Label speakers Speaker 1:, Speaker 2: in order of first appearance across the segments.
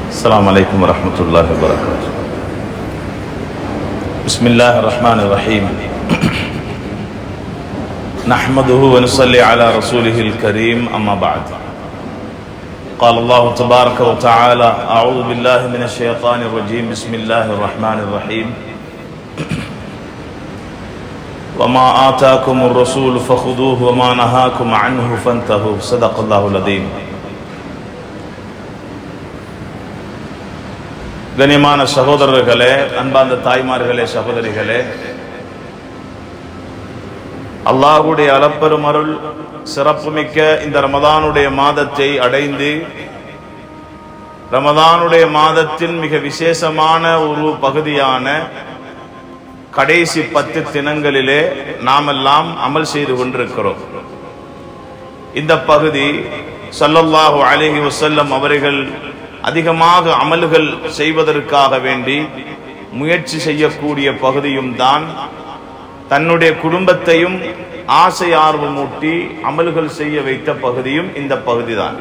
Speaker 1: السلام عليكم ورحمة الله وبركاته بسم الله الرحمن الرحيم نحمده ونصلي على رسوله الكريم أما بعد قال الله تبارك وتعالى أعوذ بالله من الشيطان الرجيم بسم الله الرحمن الرحيم وما آتاكم الرسول فخذوه وما نهاكم عنه فانتهوا صدق الله العظيم கண்ணியமான சகோதரர்களே அன்பார்ந்த தாய்மார்களே சகோதரிகளே அல்லாஹ்வுடைய அளப்பெரும் அருள் சிறப்புமிக்க இந்த ரமதானுடைய மாதத்தை அடைந்து ரமதானுடைய மாதத்தின் மிக விசேஷமான ஒரு பகுதியான கடைசி பத்து தினங்களிலே நாமெல்லாம் அமல் செய்து கொண்டிருக்கிறோம் இந்த பகுதி ஸல்லல்லாஹு அலைஹி வஸல்லம் அவர்கள் அதிகமாக அமல்கள் செய்வதற்காக வேண்டி முயற்சி செய்யக்கூடிய பகுதியும் தான் தன்னுடைய குடும்பத்தையும் ஆசை ஆர்வமூட்டி அமல்கள் செய்ய வைத்த பகுதியும் இந்த பகுதிதான்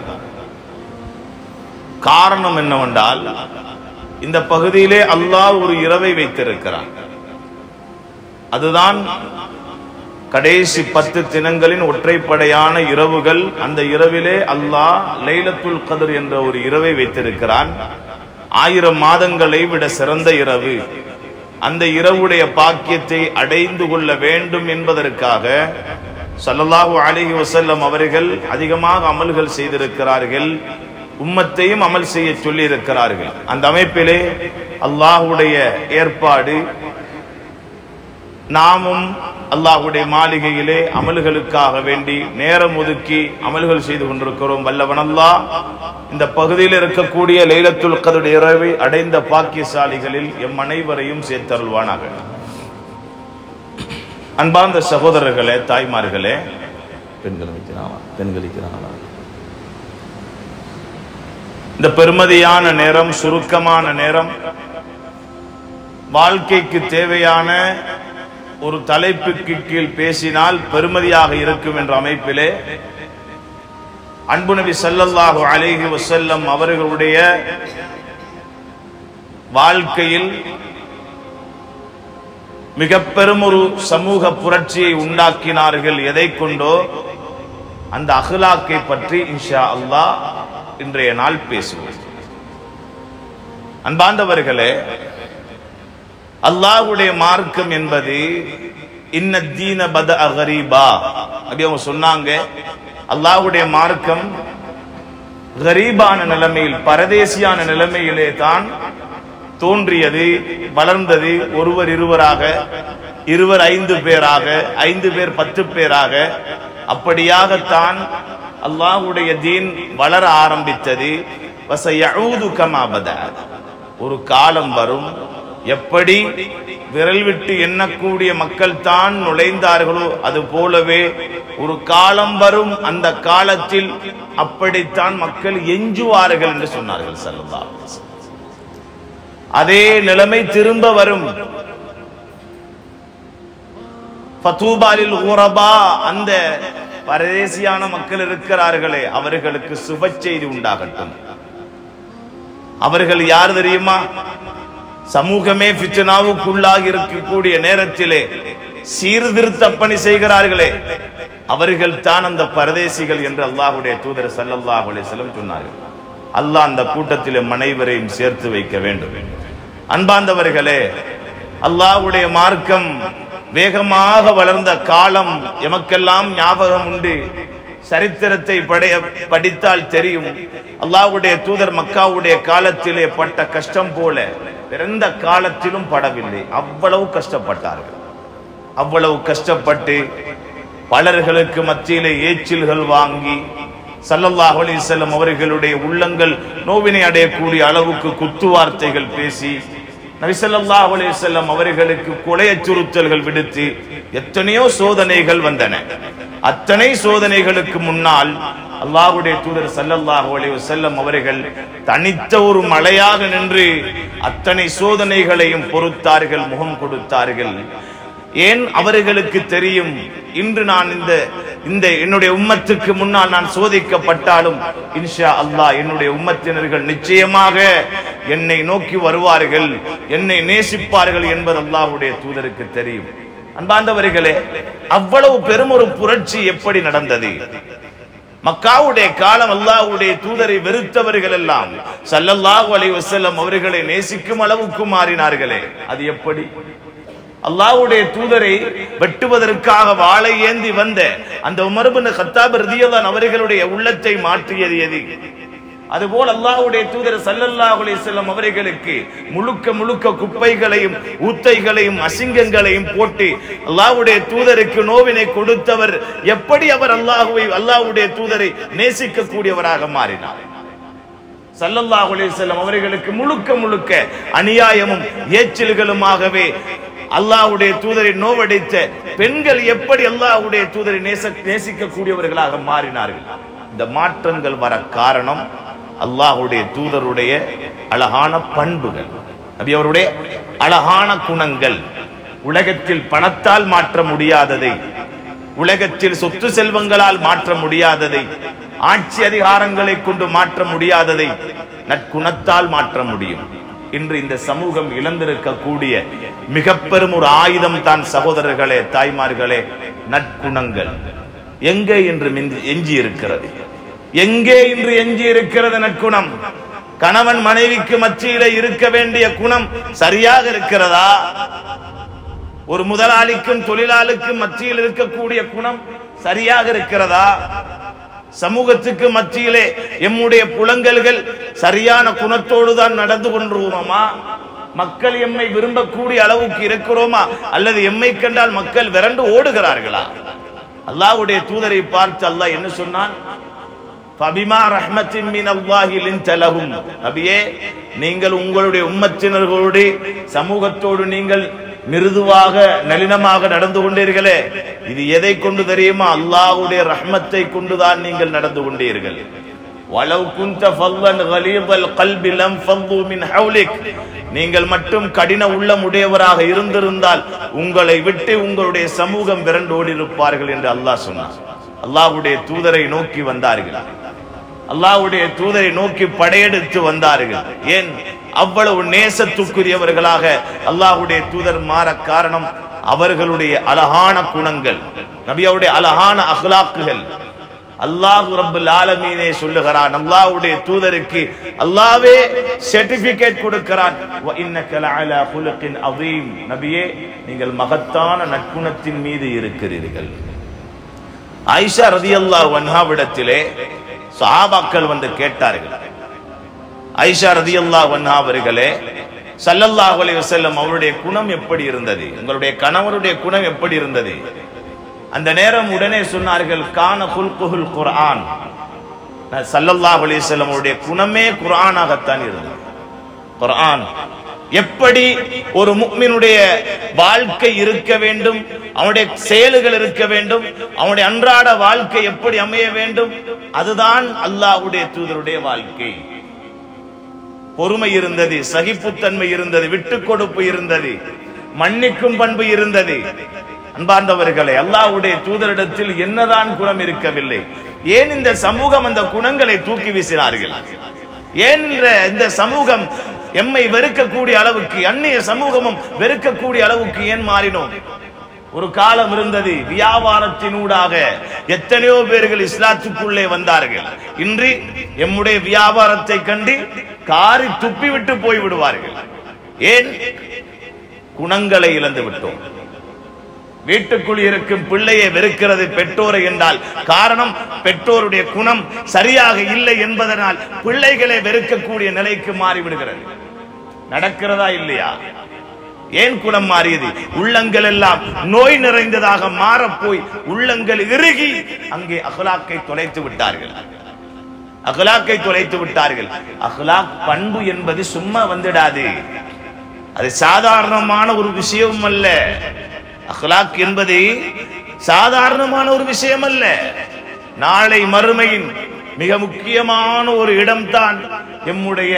Speaker 1: காரணம் என்னவென்றால் இந்த பகுதியிலே அல்லாஹ் ஒரு இரவை வைத்திருக்கிறான் அதுதான் கடைசி பத்து தினங்களின் ஒற்றைப்படையான இரவுகள் அந்த இரவிலே அல்லாஹ் லைலத்துல் கதர் என்ற ஒரு இரவை வைத்திருக்கிறான் ஆயிரம் மாதங்களை விட சிறந்த இரவு அந்த இரவுடைய பாக்கியத்தை அடைந்து கொள்ள வேண்டும் என்பதற்காக ஸல்லல்லாஹு அலைஹி வஸல்லம் அவர்கள் அதிகமாக அமல்கள் செய்திருக்கிறார்கள் உம்மத்தையும் அமல் செய்ய சொல்லி இருக்கிறார்கள் அந்த அமைப்பிலே அல்லாஹ்வுடைய ஏற்பாடு நாமும் அல்லாஹ்வுடைய மாளிகையிலே அமல்களுக்காக வேண்டி நேரம் ஒதுக்கி அமல்கள் செய்து கொண்டிருக்கிறோம் வல்லவன் அல்லாஹ் இந்த பகுதியில் இருக்கக்கூடிய லைலத்துல் கதர் இரவை அடைந்த பாக்கியசாலிகளில் எம் அனைவரையும் சேர்த்தருள்வானாக அன்பார்ந்த சகோதரர்களே தாய்மார்களே பெண்கள் வைக்கிறாங்களா பெண்கள் வைக்கிறாங்களா இந்த பெருமதியான நேரம் சுருக்கமான நேரம் வாழ்க்கைக்கு தேவையான ஒரு தலைப்புக்கு கீழ் பேசினால் பெருமதியாக இருக்கும் என்ற அமைப்பிலே அன்பு நபி ஸல்லல்லாஹு அலைஹி வஸல்லம் அவர்களுடைய வாழ்க்கையில் மிக பெரும் ஒரு சமூக புரட்சியை உண்டாக்கினார்கள் எதை கொண்டோ அந்த அஹ்லாக்கை பற்றி இன்ஷா அல்லாஹ் இன்றைய நாள் பேசுவோம் அன்பார்ந்தவர்களே அல்லாஹ்வுடைய மார்க்கம் என்பது இன்ன தீன பத அகரீபா அப்படி அவங்க சொன்னாங்க அல்லாஹ்வுடைய மார்க்கம் கரீபான நிலைமையில் பரதேசியான நிலைமையிலே தான் தோன்றியது வளர்ந்தது ஒருவர் இருவராக இருவர் ஐந்து பேராக ஐந்து பேர் பத்து பேராக அப்படியாகத்தான் அல்லாஹ்வுடைய தீன் வளர ஆரம்பித்தது வசயூது கமாபத ஒரு காலம் வரும் எப்படி விரல் விட்டு எண்ணக்கூடிய மக்கள் தான் நுழைந்தார்களோ அது போலவே ஒரு காலம் வரும் அந்த காலத்தில் அப்படித்தான் மக்கள் எஞ்சுவார்கள் என்று சொன்னார்கள் சல்லல்லாஹு அலைஹி வஸல்லம். அதே நிலைமை திரும்ப வரும் ஃபதூபாலில் ஊரபா அந்த பரதேசியான மக்கள் இருக்கிறார்களே அவர்களுக்கு சுப செய்தி உண்டாகட்டும் அவர்கள் யார் தெரியுமா சமூகமே பிச்சனாவுக்குள்ளாகி இருக்கக்கூடிய நேரத்திலே சீர்திருத்த பணி செய்கிறார்களே அவர்கள் தான் அந்த பரதேசிகள் என்று அல்லாஹ்வுடைய தூதர் ஸல்லல்லாஹு அலைஹி வஸல்லம் சொன்னார்கள் அல்லாஹ் அந்த கூட்டத்திலே மனைவரையும் சேர்த்து வைக்க வேண்டும் அன்பார்ந்தவர்களே அல்லாஹ்வுடைய மார்க்கம் வேகமாக வளர்ந்த காலம் எமக்கெல்லாம் ஞாபகம் உண்டு சரித்திரத்தை படைய படித்தால் தெரியும் அல்லாஹ்வுடைய தூதர் மக்காவுடைய காலத்திலே பட்ட கஷ்டம் போல பிறந்த காலத்திலும் படவில்லை அவ்வளவு கஷ்டப்பட்டார்கள் அவ்வளவு கஷ்டப்பட்டு பலர்களுக்கு மத்தியிலே ஏச்சில்கள் வாங்கி சல்லல்லாஹு அலைஹி வஸல்லம் அவர்களுடைய உள்ளங்கள் நோவினை அடையக்கூடிய அளவுக்கு குத்து வார்த்தைகள் பேசி நபி ஸல்லல்லாஹு அலைஹி வஸல்லம் அவர்களுக்கு கொலை அச்சுறுத்தல்கள் விடுத்து எத்தனையோ சோதனைகள் வந்தன அத்தனை சோதனைகளுக்கு முன்னால் அல்லாஹ்வுடைய தூதர் ஸல்லல்லாஹு அலைஹி வஸல்லம் அவர்கள் தனித்த ஒரு மலையாக நின்று அத்தனை சோதனைகளையும் பொறுத்தார்கள் முகம் கொடுத்தார்கள் ஏன் அவர்களுக்கு தெரியும் இன்று நான் இந்த இந்த என்னுடைய உம்மத்துக்கு முன்னால் நான் சோதிக்கப்பட்டாலும் இன்ஷா அல்லாஹ் என்னுடைய உம்மத்தினர்கள் நிச்சயமாக என்னை நோக்கி வருவார்கள் என்னை நேசிப்பார்கள் என்பது அல்லாஹ்வுடைய தூதருக்கு தெரியும் அன்பார்ந்தவர்களே அவ்வளவு பெரும் ஒரு புரட்சி எப்படி நடந்தது மக்காவுடைய காலம் அல்லாஹ்வுடைய தூதரை வெறுத்தவர்கள் எல்லாம் ஸல்லல்லாஹு அலைஹி வஸல்லம் அவர்களை நேசிக்கும் அளவுக்கு மாறினார்களே அது எப்படி அல்லாஹ்வுடைய தூதரை வெட்டுவதற்காக வாளை ஏந்தி வந்த அந்த உமர் பின் கத்தாப் ரதியல்லாஹு அவர்களுடைய உள்ளத்தை மாற்றியது எது அதுபோல் அல்லாஹ்வுடைய தூதர் ஸல்லல்லாஹு அலைஹி வஸல்லம் அவர்களுக்கு முழுக்க முழுக்க குப்பைகளையும் ஊத்தைகளையும் அசிங்கங்களையும் போட்டு அல்லாஹ்வுடைய தூதருக்கு நோவினை கொடுத்தவர் எப்படி அவர் அல்லாஹ்வை அல்லாஹ்வுடைய தூதரை நேசிக்க கூடியவராக மாறினார் ஸல்லல்லாஹு அலைஹி வஸல்லம் அவர்களுக்கு முழுக்க முழுக்க அநியாயமும் ஏச்சல்களுமாகவே அல்லாஹ்வுடைய தூதரை நோவடித்த பெண்கள் எப்படி அல்லாஹ்வுடைய தூதரை நேச நேசிக்க கூடியவர்களாக மாறினார்கள் இந்த மாற்றங்கள் வர காரணம் அல்லாஹ்வுடைய தூதருடைய அழகான பண்புகள் நபி அவருடைய அழகான குணங்கள் உலகத்தில் பணத்தால் மாற்ற முடியாததை உலகத்தில் சொத்து செல்வங்களால் மாற்ற முடியாததை ஆட்சி அதிகாரங்களை கொண்டு மாற்ற முடியாததை நற்குணத்தால் மாற்ற முடியும் இன்று இந்த சமூகம் இழந்திருக்கக்கூடிய மிக பெரும் ஒரு ஆயுதம் தான் சகோதரர்களே தாய்மார்களே நற்குணங்கள் எங்கே இன்று மிஞ்சி- எஞ்சி இருக்கிறது எங்கே இன்று எஞ்சி இருக்கிறது நற்குணம் கணவன் மனைவிக்கு மத்தியிலே இருக்க வேண்டிய குணம் சரியாக இருக்கிறதா ஒரு முதலாளிக்கும் தொழிலாளிக்கும் மத்தியில் இருக்கக்கூடிய குணம் சரியாக இருக்கிறதா சமூகத்துக்கு மத்தியிலே எம்முடைய புலங்கல்கள் சரியான குணத்தோடு தான் நடந்து கொண்டிருவோமா மக்கள் எம்மை விரும்பக்கூடிய அளவுக்கு இருக்கிறோமா அல்லது எம்மை கண்டால் மக்கள் விரண்டு ஓடுகிறார்களா அல்லாஹ்வுடைய தூதரை பார்த்து அல்லாஹ் என்ன சொன்னான் ஃபபிமா ரஹ்மத்தின் மின் அல்லாஹி லின்த லஹும் நபியே நீங்கள் உங்களுடைய உம்மத்தினர்களோடு சமூகத்தோடு நீங்கள் மிருதுவாக நளினமாக நடந்து கொண்டீர்களே இது எதை கொண்டு தெரியுமா அல்லாஹ்வுடைய ரஹ்மத்தை கொண்டுதான் நீங்கள் நடந்து கொண்டீர்கள் வலவ் குந்த ஃபல்லன் கலீதல் கல்பி லம் ஃபல்லு மின் ஹவுலிக் நீங்கள் மட்டும் கடின உள்ளம் உடையவராக இருந்திருந்தால் உங்களை விட்டு உங்களுடைய சமூகம் விரண்டோடி இருப்பார்கள் என்று அல்லாஹ் சொன்னார் அல்லாஹ்வுடைய தூதரை நோக்கி வந்தார்கள் அல்லாஹ்வுடைய தூதரை நோக்கி படையெடுத்து வந்தார்கள் ஏன் அவ்வளவு நேசத்துக்குரியவர்களாக அல்லாஹ்வுடைய தூதர் மாற காரணம் அவர்களுடைய அழகான குணங்கள் நபியாவுடைய அழகான அஹ்லாக்குகள் அல்லாஹ் ரப்பல் ஆலமீனே சொல்லுகிறான் அல்லாஹ்வுடைய தூதருக்கு அல்லாஹ்வே சர்டிபிகேட் கொடுக்கிறான் வ இன்னக லஅலா குலுகின் அதீம் நபியே நீங்கள் மகத்தான நற்குணத்தின் மீது இருக்கிறீர்கள் ஆயிஷா ரதியல்லாஹு அன்ஹாவிடத்திலே சஹாபாக்கள் வந்து கேட்டார்கள் ஆயிஷா ரதியல்லாஹு அன்ஹா அவர்களே ஸல்லல்லாஹு அலைஹி வஸல்லம் அவருடைய குணம் எப்படி இருந்தது உங்களுடைய கணவருடைய குணம் எப்படி இருந்தது அந்த நேரம் உடனே சொன்னார்கள் கான குல்குஹுல் குர்ஆன் ஸல்லல்லாஹு அலைஹி வஸல்லம் அவருடைய குணமே குர்ஆனாகத்தான் இருந்தது குர்ஆன் எப்படி ஒரு முக்மினுடைய வாழ்க்கை இருக்க வேண்டும் அவனுடைய செயல்கள் இருக்க வேண்டும் அவனுடைய அன்றாட வாழ்க்கை எப்படி அமைய வேண்டும் அதுதான் அல்லாஹ்வுடைய தூதருடைய வாழ்க்கை பொறுமை இருந்தது சகிப்புத்தன்மை இருந்தது விட்டுக் கொடுப்பு இருந்தது மன்னிக்கும் பண்பு இருந்தது அன்பார்ந்தவர்களே அல்லாஹ்வுடைய தூதரிடத்தில் என்னதான் குணம் இருக்கவில்லை ஏன் இந்த சமூகம் அந்த குணங்களை தூக்கி வீசினார்கள் ஏன் இந்த- இந்த சமூகம் எம்மை வெறுக்கக்கூடிய அளவுக்கு அந்நிய சமூகமும் வெறுக்கக்கூடிய அளவுக்கு ஏன் மாறினோம் ஒரு காலம் இருந்தது வியாபாரத்தினூடாக எத்தனையோ பேர்கள் இஸ்லாத்துக்குள்ளே வந்தார்கள் இன்று எம்முடைய வியாபாரத்தை கண்டு காரி துப்பி விட்டு போய் விடுவார்கள் ஏன் குணங்களை இழந்து விட்டோம் வீட்டுக்குள் இருக்கும் பிள்ளையை வெறுக்கிறது பெற்றோரை என்றால் காரணம் பெற்றோருடைய குணம் சரியாக இல்லை என்பதனால் பிள்ளைகளை வெறுக்கக்கூடிய நிலைக்கு மாறிவிடுகிறது நடக்கிறதா இல்லையா ஏன் குணம் மாறியது உள்ளங்கள் எல்லாம் நோய் நிறைந்ததாக மாறப் போய் உள்ளங்கள் இறுகி அங்கே அகலாக்கை தொலைத்து விட்டார்கள் அகலாக்கை தொலைத்து விட்டார்கள் அகலாக் பண்பு என்பது சும்மா வந்துடாது அது சாதாரணமான ஒரு விஷயம் அல்ல அஹ்லாக் என்பது சாதாரணமான ஒரு விஷயம் அல்ல நாளை மறுமையின் மிக முக்கியமான ஒரு இடம்தான் எம்முடைய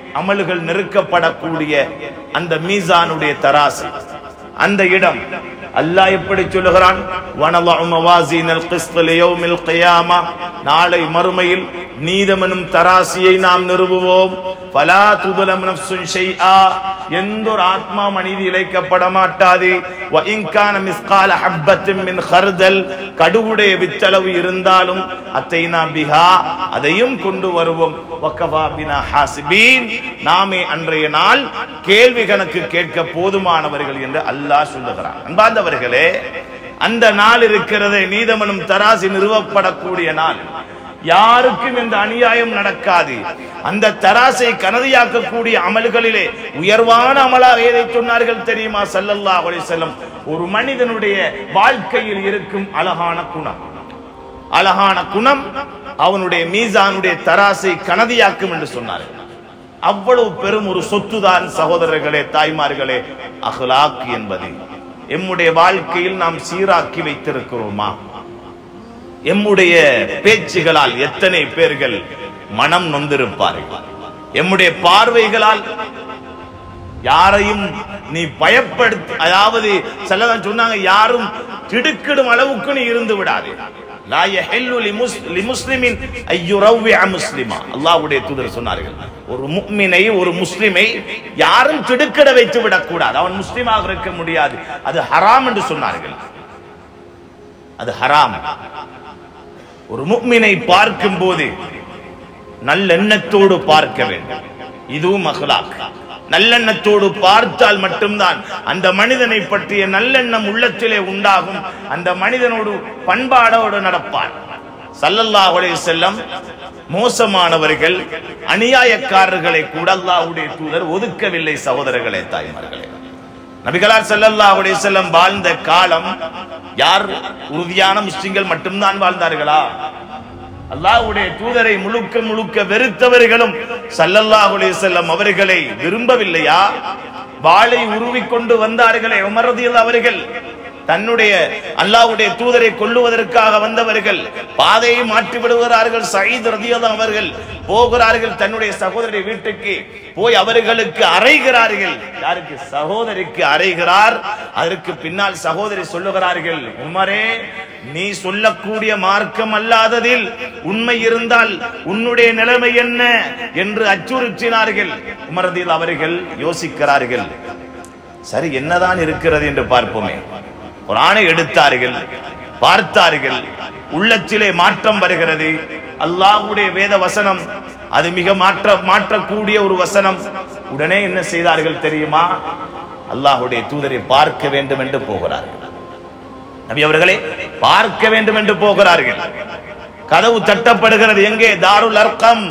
Speaker 1: அமல்கள் நெருக்கப்படக்கூடிய அந்த மீசானுடைய தராசு அந்த இடம் அல்லாஹ் எப்படி சொல்லுகிறான் வனலஉ மவாசீனல் கிஸ்த் லியௌமில் கியாமா நாளை மறுமையில் நீதமெனும் தராசியை நாம் நிறுவுவோம் ஃபலா துதுலம் நஃப்சுன் ஷைஆ எந்த ஒரு ஆத்மா மனிதி இழைக்கப்பட மாட்டாது வ இன் கான மிஸ்கால ஹப்பத்தின் மின் ஹர்தல் கடுவுடைய வித்தளவு இருந்தாலும் அத்தைனா பிஹா அதையும் கொண்டு வருவோம் வக்கஃபா பினா ஹாசிபீன் நாமே அன்றைய நாள் கேள்வி கணக்கு கேட்க போதுமானவர்கள் என்று அல்லாஹ் சொல்லுகிறான் அன்பார்ந்தவர்களே அந்த நாள் இருக்கிறது நீதமனும் தராசி நிறுவப்படக்கூடிய நாள் யாருக்கும் இந்த அநியாயம் நடக்காது அந்த தராசை கனதியாக்கக்கூடிய அமல்களிலே உயர்வான அமலாக எதை சொன்னார்கள் தெரியுமா ஸல்லல்லாஹு அலைஹி வஸல்லம் ஒரு மனிதனுடைய வாழ்க்கையில் இருக்கும் அழகான குணம் அழகான குணம் அவனுடைய மீசானுடைய தராசை கனதியாக்கும் என்று சொன்னார்கள் அவ்வளவு பெரும் ஒரு சொத்துதான் சகோதரர்களே தாய்மார்களே அஹ்லாக் என்பது எம்முடைய வாழ்க்கையில் நாம் சீராக்கி வைத்திருக்கிறோமா எம்முடைய பேச்சுகளால் எத்தனை பேர்கள் மனம் நொந்திருப்பார்கள் எம்முடைய பார்வைகளால் யாரையும் நீ பயப்படுத்தி அதாவது சிலதான் சொன்னாங்க யாரும் திடுக்கிடும் அளவுக்கு நீ இருந்து விடாதே லா யஹில்லு லிமுஸ்- லிமுஸ்லிமின் ஐயுரவ்விஅ முஸ்லிமா அல்லாஹ்வுடைய தூதர் சொன்னார்கள் ஒரு முக்மினை ஒரு முஸ்லிமை யாரும் திடுக்கிட வைத்து விடக்கூடாது அவன் முஸ்லிமாக இருக்க முடியாது அது ஹராம் என்று சொன்னார்கள் அது ஹராம் ஒரு முக்மினை பார்க்கும் போது நல்லெண்ணத்தோடு பார்க்க வேண்டும் இதுவும் அஹ்லாக் நல்லெண்ணத்தோடு பார்த்தால் மட்டும்தான் அந்த மனிதனை பற்றிய நல்லெண்ணம் உள்ளத்திலே உண்டாகும் அந்த மனிதனோடு பண்பாடோடு நடப்பார் சல்லல்லாஹு அலைஹி வஸல்லம் மோசமானவர்கள் அநியாயக்காரர்களை கூட அல்லாஹ்வுடைய தூதர் ஒதுக்கவில்லை சகோதரர்களே தாய்மார்களே நபிகளார் ஸல்லல்லாஹு அலைஹி வஸல்லம் வாழ்ந்த காலம் யார் உறுதியான முஸ்லிம்கள் மட்டும்தான் வாழ்ந்தார்களா அல்லாஹ்வுடைய தூதரை முழுக்க முழுக்க வெறுத்தவர்களும் ஸல்லல்லாஹு அலைஹி வஸல்லம் அவர்களை விரும்பவில்லையா வாளை உருவிக்கொண்டு வந்தார்களே உமர் ரலியல்லாஹு அவர்கள் தன்னுடைய அல்லாஹ்வுடைய தூதரை கொல்லுவதற்காக வந்தவர்கள் பாதையை மாற்றி விடுகிறார்கள் சயீத் ரதியல்லாஹு அவர்கள் போகிறார்கள் தன்னுடைய சகோதரி வீட்டுக்கு போய் அவர்களுக்கு அறைகிறார்கள் யாருக்கு சகோதரிக்கு அறைகிறார் அதற்கு பின்னால் சகோதரி சொல்லுகிறார்கள் உமரே நீ சொல்லக்கூடிய மார்க்கம் அல்லாததில் உண்மை இருந்தால் உன்னுடைய நிலைமை என்ன என்று அச்சுறுத்தினார்கள் உமரதில் அவர்கள் யோசிக்கிறார்கள் சரி என்னதான் இருக்கிறது என்று பார்ப்போமே ஒரு ஆணை எடுத்தார்கள் பார்த்தார்கள் உள்ளத்திலே மாற்றம் வருகிறது அல்லாஹ்வுடைய வேத வசனம் அது மிக மாற்ற மாற்றக்கூடிய ஒரு வசனம் உடனே என்ன செய்தார்கள் தெரியுமா அல்லாஹ்வுடைய தூதரை பார்க்க வேண்டும் என்று போகிறார்கள் நபி அவர்களே பார்க்க வேண்டும் என்று போகிறார்கள் கதவு தட்டப்படுகிறது எங்கே தாருல் அர்க்கம்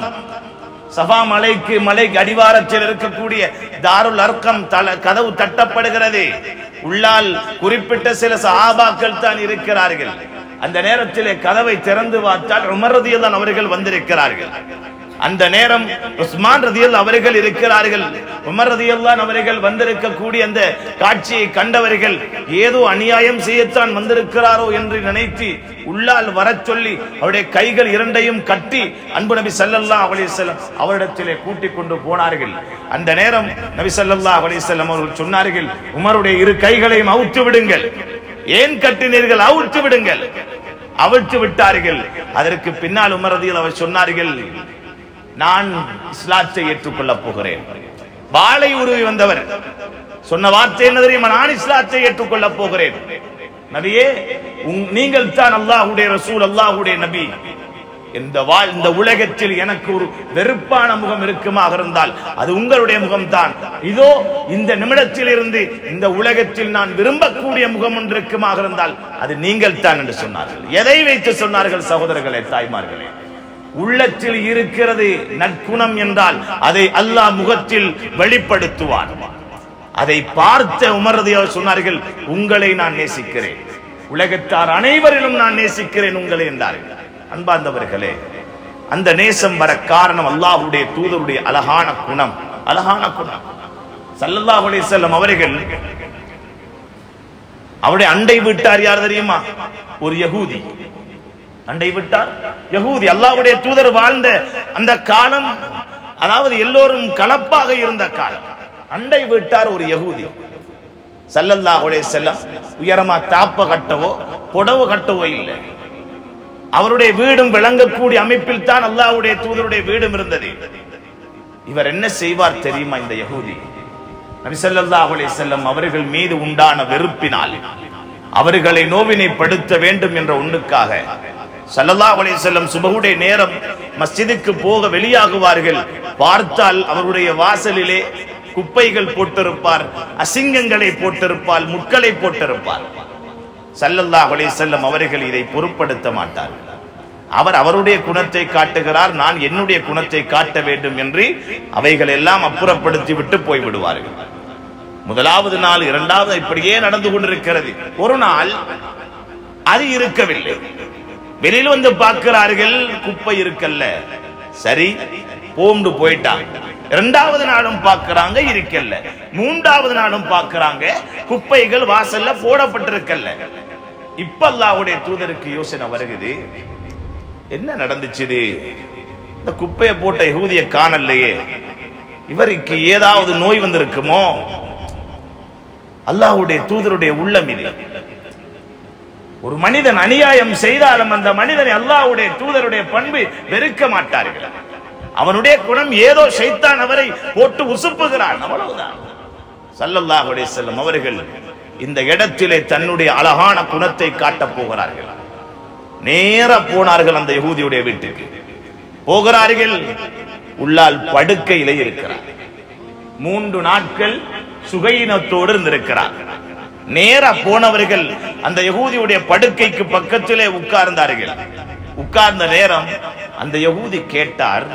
Speaker 1: சபா மலைக்கு மலைக்கு அடிவாரத்தில் இருக்கக்கூடிய தாருல் அர்க்கம் தல கதவு தட்டப்படுகிறது உள்ளால் குறிப்பிட்ட சில சஹாபாக்கள் தான் இருக்கிறார்கள் அந்த நேரத்திலே கதவை திறந்து பார்த்தால் உமர் ரதியல்லான் அவர்கள் வந்திருக்கிறார்கள் அந்த நேரம் உஸ்மான் ரதியல் அவர்கள் இருக்கிறார்கள் உமர் ரதியல்லான் அவர்கள் வந்திருக்கக்கூடிய அந்த காட்சியை கண்டவர்கள் ஏதோ அநியாயம் செய்யத்தான் வந்திருக்கிறாரோ என்று நினைத்து உள்ளால் வரச் சொல்லி அவருடைய கைகள் இரண்டையும் கட்டி அன்பு நபி ஸல்லல்லாஹு அலைஹி வஸல்லம் அவரிடத்திலே கூட்டிக் கொண்டு போனார்கள் அந்த நேரம் நபி ஸல்லல்லாஹு அலைஹி வஸல்லம் அவர்கள் சொன்னார்கள் உமருடைய இரு கைகளையும் அவுத்து விடுங்கள் ஏன் கட்டினீர்கள் அவுத்து விடுங்கள் அவிழ்த்து விட்டார்கள் அதற்கு பின்னால் உமரதியில் அவர் சொன்னார்கள் நான் இஸ்லாத்தை ஏற்றுக்கொள்ளப் போகிறேன் வாளை உருவி வந்தவர் சொன்ன வார்த்தை என்ன தெரியுமா நான் இஸ்லாத்தை ஏற்றுக்கொள்ளப் போகிறேன் நபியே உங்- நீங்கள் தான் அல்லாஹ்வுடைய ரசூல் அல்லாஹ்வுடைய நபி இந்த வாழ் இந்த உலகத்தில் எனக்கு ஒரு வெறுப்பான முகம் இருக்குமாக இருந்தால் அது உங்களுடைய முகம்தான் இதோ இந்த நிமிடத்தில் இருந்து இந்த உலகத்தில் நான் விரும்பக்கூடிய முகம் ஒன்று இருக்குமாக இருந்தால் அது நீங்கள் தான் என்று சொன்னார்கள் எதை வைத்து சொன்னார்கள் சகோதரர்களே தாய்மார்களே உள்ளத்தில் இருக்கிறது நற்குணம் என்றால் அதை அல்லாஹ் முகத்தில் வெளிப்படுத்துவான் அதை பார்த்த உமரதியார் சொன்னார்கள் உங்களை நான் நேசிக்கிறேன் உலகத்தார் அனைவரிலும் நான் நேசிக்கிறேன் உங்களை என்றார்கள் அன்பார்ந்தவர்களே அந்த நேசம் வர காரணம் அல்லாஹ்வுடைய தூதருடைய அழகான குணம் அழகான குணம் ஸல்லல்லாஹு அலைஹி வஸல்லம் அவர்கள் அவருடைய அண்டை வீட்டார் யார் தெரியுமா ஒரு யகூதி அண்டை விட்டார் யகூதி அல்லாஹ்வுடைய தூதர் வாழ்ந்த அந்த காலம் அதாவது எல்லோரும் கலப்பாக இருந்த காலம் அண்டை விட்டார் ஒரு யகூதி சல்லல்லாஹு அலைஹி வஸல்லம் உயரமா தாப்ப கட்டவோ புடவு கட்டவோ இல்லை அவருடைய வீடும் விளங்கக்கூடிய அமைப்பில் தான் அல்லாஹ்வுடைய தூதருடைய வீடும் இருந்தது இவர் என்ன செய்வார் தெரியுமா இந்த யகூதி நபி ஸல்லல்லாஹு அலைஹி வஸல்லம் அவர்கள் மீது உண்டான வெறுப்பினால் அவர்களை நோவினைப்படுத்த வேண்டும் என்ற ஒண்ணுக்காக ஸல்லல்லாஹு அலைஹி வஸல்லம் சுபஹுடைய நேரம் மஸ்ஜிதுக்கு போக வெளியாகுவார்கள் பார்த்தால் அவருடைய வாசலிலே குப்பைகள் போட்டிருப்பார் அசிங்கங்களை போட்டிருப்பார் முட்களை போட்டிருப்பார் ஸல்லல்லாஹு அலைஹி வஸல்லம் அவர்கள் இதை பொருட்படுத்த மாட்டார்கள் அவர் அவருடைய குணத்தை காட்டுகிறார் நான் என்னுடைய குணத்தை காட்ட வேண்டும் என்று அவைகள் எல்லாம் அப்புறப்படுத்தி விட்டு போய்விடுவார்கள் முதலாவது நாள் இரண்டாவது இப்படியே நடந்து கொண்டிருக்கிறது ஒரு நாள் அது இருக்கவில்லை வெளியில் வந்து பார்க்கிறார்கள் குப்பை இருக்கல்ல சரி போம்டு போயிட்டாங்க இரண்டாவது நாளும் பார்க்கறாங்க இருக்கல்ல மூன்றாவது நாளும் பார்க்கறாங்க குப்பைகள் வாசல்ல போடப்பட்டிருக்கல்ல இப்ப அல்லாஹ்வுடைய தூதருக்கு யோசனை வருகுது என்ன நடந்துச்சு இது? இந்த குப்பையை போட்ட யகூதிய காணலையே இவருக்கு ஏதாவது நோய் வந்திருக்குமோ அல்லாஹ்வுடைய தூதருடைய உள்ளம் இது ஒரு மனிதன் அநியாயம் செய்தாலும் அந்த மனிதனை அல்லாஹ்வுடைய தூதருடைய பண்பு வெறுக்க மாட்டார்கள் அவனுடைய குணம் ஏதோ ஷைத்தான் அவரை போட்டு உசுப்புகிறான் அவ்வளவுதான் ஸல்லல்லாஹு அலைஹி வஸல்லம் அவர்கள் இந்த இடத்திலே தன்னுடைய அழகான குணத்தை காட்டப் போகிறார்கள் நேர போனார்கள் அந்த யகூதியுடைய வீட்டுக்கு போகிறார்கள் உள்ளால் படுக்கையிலே இருக்கிறார் மூன்று நாட்கள் சுகையினத்தோடு இருந்திருக்கிறார் நேர போனவர்கள் அந்த யகூதியுடைய படுக்கைக்கு பக்கத்திலே உட்கார்ந்தார்கள் உட்கார்ந்த நேரம் அந்த யகூதி கேட்டார்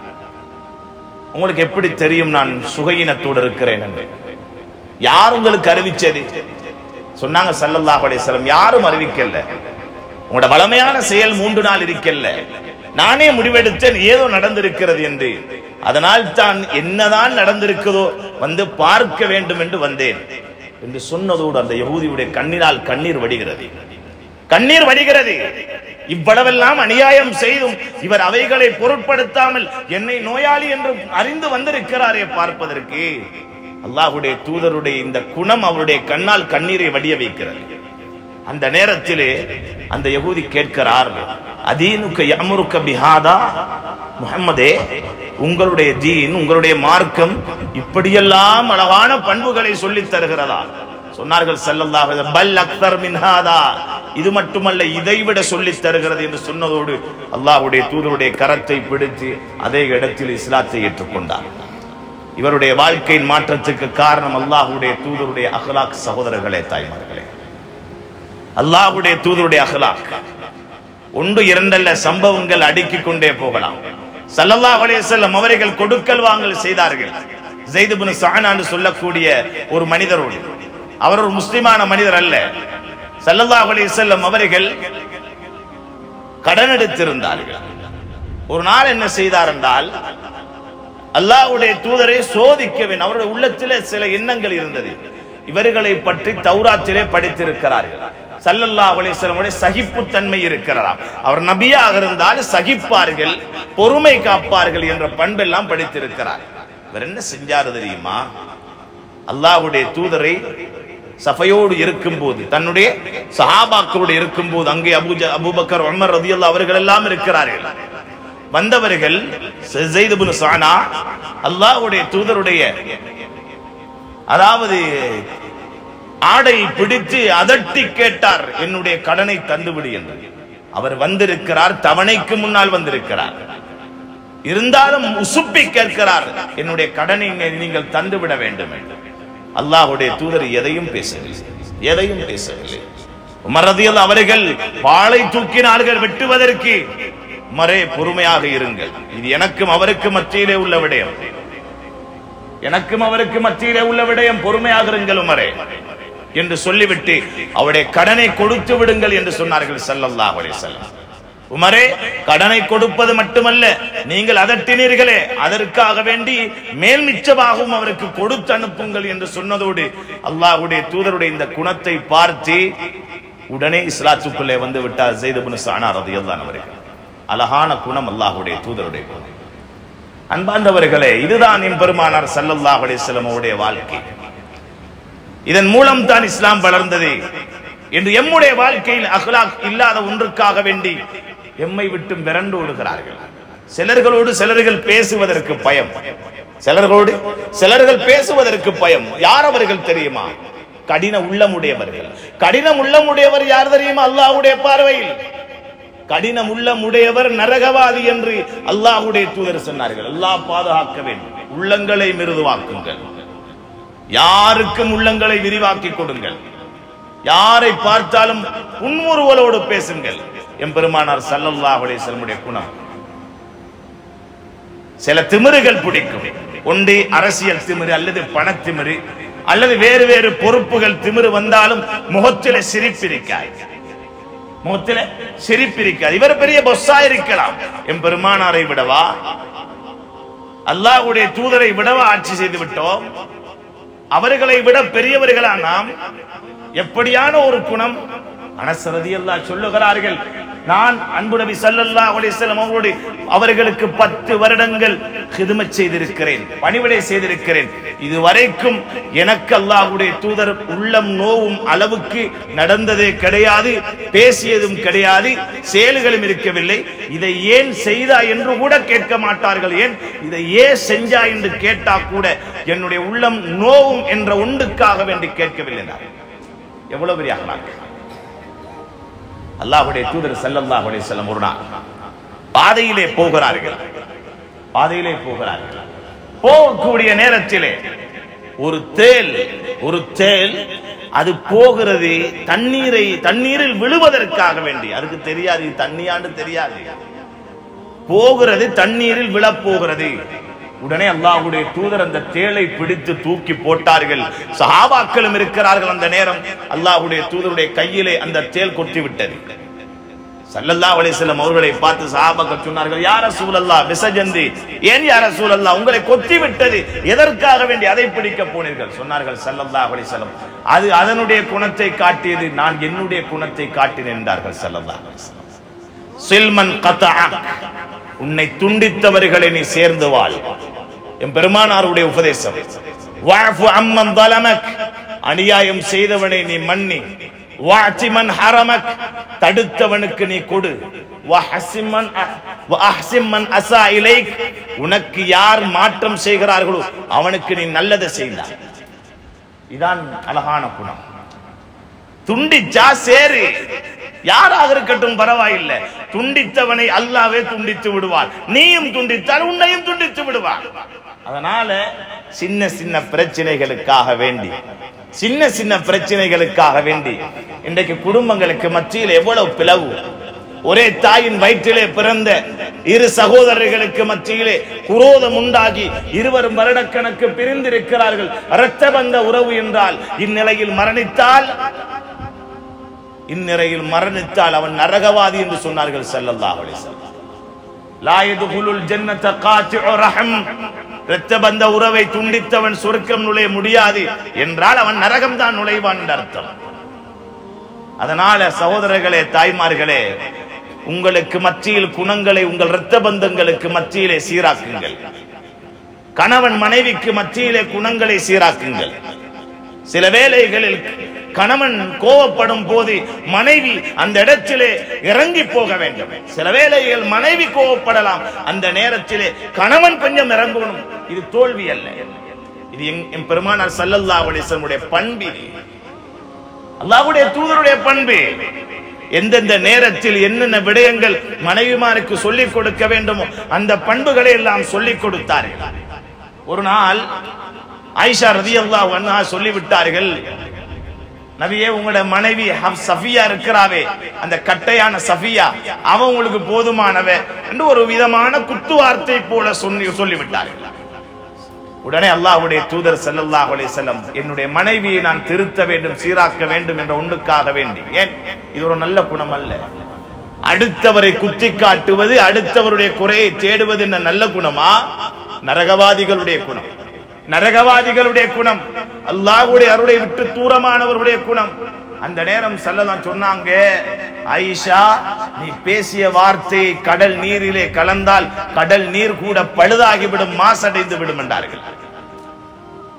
Speaker 1: உங்களுக்கு எப்படி தெரியும் நான் சுகையினத்தோடு இருக்கிறேன் என்று யார் உங்களுக்கு அறிவிச்சது சொன்னாங்க ஸல்லல்லாஹு அலைஹி வஸல்லம் யாரும் அறிவிக்கல உங்களோட வளமையான செயல் மூன்று நாள் இருக்கல்ல நானே முடிவெடுத்தேன் ஏதோ நடந்திருக்கிறது என்று அதனால் தான் என்னதான் நடந்திருக்குதோ வந்து பார்க்க வேண்டும் என்று வந்தேன் என்று சொன்னதோடு அந்த யகூதியுடைய கண்ணினால் கண்ணீர் வடிகிறது கண்ணீர் வடிகிறது இவ்வளவெல்லாம் அநியாயம் செய்தும் இவர் அவைகளை பொருட்படுத்தாமல் என்னை நோயாளி என்று அறிந்து வந்திருக்கிறாரே பார்ப்பதற்கு அல்லாஹ்வுடைய தூதருடைய இந்த குணம் அவருடைய கண்ணால் கண்ணீரை வடிய வைக்கிறது அந்த நேரத்திலே அந்த யகூதி கேட்கிறார் அதீனுக்கு யமுருக்க பிஹாதா முஹம்மதே உங்களுடைய தீன் உங்களுடைய மார்க்கம் இப்படியெல்லாம் அழகான பண்புகளை சொல்லித் தருகிறதா சொன்னார்கள் ஸல்லல்லாஹு அலைஹி வஸல்லம், பல் அக்தர் மின் ஹாதா இது மட்டுமல்ல இதைவிட சொல்லித் தருகிறது என்று சொன்னதோடு அல்லாஹ்வுடைய தூதருடைய கரத்தை பிடித்து அதே இடத்தில் இஸ்லாத்தை ஏற்றுக்கொண்டார் இவருடைய வாழ்க்கையின் மாற்றத்துக்கு காரணம் அல்லாஹ்வுடைய தூதருடைய அஹ்லாக் சகோதரர்களே தாய்மார்களே அல்லாஹ்வுடைய தூதருடைய அஹ்லாக் ஒன்று இரண்டல்ல சம்பவங்கள் அடுக்கிக் கொண்டே போகலாம் ஸல்லல்லாஹு அலைஹி வஸல்லம் அவர்கள் கொடுக்கல் வாங்கல் செய்தார்கள் ஸைத் இப்னு ஸஅனான்னு சொல்லக்கூடிய ஒரு மனிதரோடு அவர் ஒரு முஸ்லிமான மனிதர் அல்ல ஸல்லல்லாஹு அலைஹி வஸல்லம் அவர்கள் கடன் எடுத்திருந்தார்கள் ஒரு நாள் என்ன செய்தார் என்றால் அல்லாஹ்வுடைய தூதரை சோதிக்க வேண்டும் அவருடைய உள்ளத்திலே சில எண்ணங்கள் இருந்தது இவர்களை பற்றி தௌராத்திலே படித்திருக்கிறார்கள் சல்லல்லாஹு அலைஹி வஸல்லம் சகிப்புத்தன்மை இருக்கிறாராம் அவர் நபியாக இருந்தால் சகிப்பார்கள் பொறுமை காப்பார்கள் என்ற பண்பெல்லாம் படித்திருக்கிறார் இவர் என்ன செஞ்சாரு தெரியுமா அல்லாஹ்வுடைய தூதரை சஃபையோடு இருக்கும்போது தன்னுடைய சஹாபாக்களோடு இருக்கும்போது அங்கே அபூஜ அபூபக்கர் உமர் ரதியல்லாஹு அவர்கள் எல்லாம் இருக்கிறார்கள் வந்தவர்கள் ஸைத் இப்னு ஸஅனா அல்லாஹ்வுடைய தூதருடைய அதாவது ஆடை பிடித்து அதட்டி கேட்டார் என்னுடைய கடனை தந்துவிடு என்று அவர் வந்திருக்கிறார் தவணைக்கு முன்னால் வந்திருக்கிறார் இருந்தாலும் உசுப்பி கேட்கிறார் என்னுடைய கடனை நீ- நீங்கள் தந்துவிட வேண்டும் என்று அல்லாஹ்வுடைய தூதர் எதையும் பேசவில்லை எதையும் பேசவில்லை உமரதியல் அவர்கள் பாலை தூக்கினார்கள் வெட்டுவதற்கு உமரே பொறுமையாக இருங்கள் இது எனக்கும் அவருக்கும் மத்தியிலே உள்ள விடயம் எனக்கும் அவருக்கு மத்தியிலே உள்ள விடயம் பொறுமையாக இருங்கள் உமரே என்று சொல்லிவிட்டு அவருடைய கடனை கொடுத்து விடுங்கள் என்று சொன்னார்கள் ஸல்லல்லாஹு அலைஹி வஸல்லம் உமரே கடனை கொடுப்பது மட்டுமல்ல நீங்கள் அதட்டினீர்களே அதற்காக வேண்டி மேல் மிச்சமாகவும் அவருக்கு கொடுத்து அனுப்புங்கள் என்று சொன்னதோடு அல்லாஹ்வுடைய தூதருடைய இந்த குணத்தை பார்த்து உடனே இஸ்லாத்துக்குள்ளே வந்து விட்டார் ஸைத் இப்னு ஸஅனா ரலியல்லாஹு அவர்கள் அழகான குணம் அல்லாஹ்வுடைய தூதருடைய குணம் அன்பார்ந்தவர்களே இதுதான் என் பெருமானார் ஸல்லல்லாஹு அலைஹி வஸல்லம் அவருடைய வாழ்க்கை இதன் மூலம் தான் இஸ்லாம் வளர்ந்தது என்று எம்முடைய வாழ்க்கையில் அஹ்லாக் இல்லாத ஒன்றுக்காக வேண்டி எம்மை விட்டு விரண்டு ஓடுகிறார்கள் சிலர்களோடு சிலர்கள் பேசுவதற்கு பயம் சிலர்களோடு சிலர்கள் பேசுவதற்கு பயம் யார் அவர்கள் தெரியுமா கடின உள்ளமுடையவர்கள் கடினம் உள்ளமுடையவர் யார் தெரியுமா அல்லாஹ்வுடைய பார்வையில் கடினம் உள்ளமுடையவர் நரகவாதி என்று அல்லாஹ்வுடைய தூதர் சொன்னார்கள் அல்லாஹ் பாதுகாக்க வேண்டும் உள்ளங்களை மிருதுவாக்குங்கள் யாருக்கும் உள்ளங்களை விரிவாக்கி கொடுங்கள் யாரை பார்த்தாலும் புன்முறுவலோடு பேசுங்கள் எம்பெருமானார் ஸல்லல்லாஹு அலைஹி வஸல்லமுடைய குணம் சில திமிருகள் பிடிக்கும் ஒன்று அரசியல் திமிரு அல்லது பணத்திமிரு அல்லது வேறு வேறு பொறுப்புகள் திமிரு வந்தாலும் முகத்தில சிரிப்பிருக்காய் முகத்தில சிரிப்பிருக்காது இவர் பெரிய பொஸ்ஸா இருக்கலாம் என் பெருமானாரை விடவா அல்லாஹ்வுடைய தூதரை விடவா ஆட்சி செய்து விட்டோம் அவர்களை விட பெரியவர்களா நாம் எப்படியான ஒரு குணம் அனசரதி அல்லாஹ் சொல்லுகிறார்கள் நான் அன்பு நபி ஸல்லல்லாஹு அலைஹி வஸல்லம் அவர்களுடைய அவர்களுக்கு பத்து வருடங்கள் ஹிதுமத் செய்திருக்கிறேன் பணிவிடை செய்திருக்கிறேன் இதுவரைக்கும் எனக்கு அல்லாஹ்வுடைய தூதர் உள்ளம் நோவும் அளவுக்கு நடந்ததே கிடையாது பேசியதும் கிடையாது செயல்களும் இருக்கவில்லை இதை ஏன் செய்தா என்று கூட கேட்க மாட்டார்கள் ஏன் இதை ஏன் செஞ்சா என்று கேட்டா கூட என்னுடைய உள்ளம் நோவும் என்ற ஒன்றுக்காக வேண்டி கேட்கவில்லை என்றார். எவ்வளவு பெரிய அகலாக்கு அல்லாஹ்வுடைய தூதர் ஸல்லல்லாஹு அலைஹி வஸல்லம் ஒரு நாள் பாதையிலே போகிறார்கள் பாதையிலே போகிறார்கள் போகக்கூடிய நேரத்திலே ஒரு தேல் ஒரு தேல் அது போகிறது தண்ணீரை தண்ணீரில் விழுவதற்காக வேண்டி அதுக்கு தெரியாது இது தண்ணியாண்டு தெரியாது போகிறது தண்ணீரில் விழப்போகிறது உடனே அல்லாஹ்வுடைய தூதர் அந்த தேளை பிடித்து தூக்கி போட்டார்கள் சஹாபாக்களும் இருக்கிறார்கள் அந்த நேரம் அல்லாஹ்வுடைய தூதருடைய கையிலே அந்த தேள் கொட்டி விட்டது சல்லல்லாஹு அலைஹி வஸல்லம் அவர்களை பார்த்து சஹாபாக்கள் சொன்னார்கள் யா ரசூலல்லாஹ் விசஜந்தி ஏன் யா ரசூலல்லாஹ் உங்களை கொத்தி விட்டது எதற்காக வேண்டி அதை பிடிக்க போனீர்கள் சொன்னார்கள் சல்லல்லாஹு அலைஹி வஸல்லம் அது அதனுடைய குணத்தை காட்டியது நான் என்னுடைய குணத்தை காட்டினேன் என்றார்கள் சல்லல்லாஹு அலைஹி வஸல்லம் சில்மன் கத்தஅக் உன்னை துண்டித்தவர்களை நீ சேர்ந்து வாழ் என் பெருமானாருடைய உபதேசம் வஅஃபு அம்மன் ظلمك அநியாயம் செய்தவனை நீ மன்னி வஅதி மன் ஹரமக் தடுத்தவனுக்கு நீ கொடு வஹசிம் மன் அ- வஅஹ்சிம் மன் அஸா இலைக் உனக்கு யார் மாற்றம் செய்கிறார்களோ அவனுக்கு நீ நல்லதை செய்தாய் இதான் அழகான குணம் துண்டிச்சா சேரு யாராக இருக்கட்டும் பரவாயில்லை துண்டித்தவனை அல்லாவே துண்டித்து விடுவார் நீயும் துண்டித்தால் உன்னையும் துண்டித்து விடுவார் அதனால சின்ன சின்ன பிரச்சனைகளுக்காக வேண்டி சின்ன சின்ன பிரச்சனைகளுக்காக வேண்டி இன்றைக்கு குடும்பங்களுக்கு மத்தியில் எவ்வளவு பிளவு ஒரே தாயின் வயிற்றிலே பிறந்த இரு சகோதரர்களுக்கு மத்தியிலே குரோதம் உண்டாகி இருவரும் வருடக்கணக்கு பிரிந்திருக்கிறார்கள் இரத்த பந்த உறவு என்றால் இந்நிலையில் மரணித்தால் இந்நிலையில் மரணித்தால் அவன் நரகவாதி என்று சொன்னார்கள் ஸல்லல்லாஹு அலைஹி வஸல்லம் லா யதுகுலுல் ஜன்னத காத்திஉ ரஹம் இரத்த பந்த உறவை துண்டித்தவன் சொர்க்கம் நுழைய முடியாது என்றால் அவன் நரகம் தான் நுழைவான் என்று அர்த்தம் அதனால சகோதரர்களே தாய்மார்களே உங்களுக்கு மத்தியில் குணங்களை உங்கள் இரத்த பந்தங்களுக்கு மத்தியிலே சீராக்குங்கள் கணவன் மனைவிக்கு மத்தியிலே குணங்களை சீராக்குங்கள் சில வேளைகளில் கணவன் கோவப்படும் போது மனைவி அந்த இடத்திலே இறங்கி போக வேண்டும் சில வேளைகள் மனைவி கோவப்படலாம் அந்த நேரத்திலே கணவன் கொஞ்சம் இறங்கணும் இது தோல்வி அல்ல இது எங்- என் பெருமானார் ஸல்லல்லாஹு அலைஹி வஸல்லமுடைய பண்பு இது. அல்லாஹ்வுடைய தூதருடைய பண்பு எந்தெந்த நேரத்தில் என்னென்ன விடயங்கள் மனைவிமாருக்கு சொல்லிக் கொடுக்க வேண்டுமோ அந்த பண்புகளை எல்லாம் சொல்லிக் கொடுத்தார்கள் ஒரு நாள் ஆயிஷா ரதியல்லாஹு அன்ஹா சொல்லிவிட்டார்கள் நபியே உங்களோட மனைவி ஹப் சஃபியா இருக்கிறாவே அந்த கட்டையான சஃபியா அவன் உங்களுக்கு போதுமானவ என்று ஒரு விதமான குத்து வார்த்தை போல சொல்லி சொல்லிவிட்டார்கள் உடனே அல்லாஹ்வுடைய தூதர் ஸல்லல்லாஹு அலைஹி வஸல்லம் என்னுடைய மனைவியை நான் திருத்த வேண்டும் சீராக்க வேண்டும் என்ற ஒன்றுக்காக வேண்டி ஏன் இது ஒரு நல்ல குணம் அல்ல அடுத்தவரை குத்தி காட்டுவது அடுத்தவருடைய குறையை தேடுவது என்ன நல்ல குணமா நரகவாதிகளுடைய குணம் நரகவாதிகளுடைய குணம் அல்லாஹ்வுடைய அருளை விட்டு தூரமானவருடைய குணம் அந்த நேரம் செல்லலாம் சொன்னாங்க ஆயிஷா நீ பேசிய வார்த்தை கடல் நீரிலே கலந்தால் கடல் நீர் கூட பழுதாகிவிடும் மாசடைந்து விடும் என்றார்கள்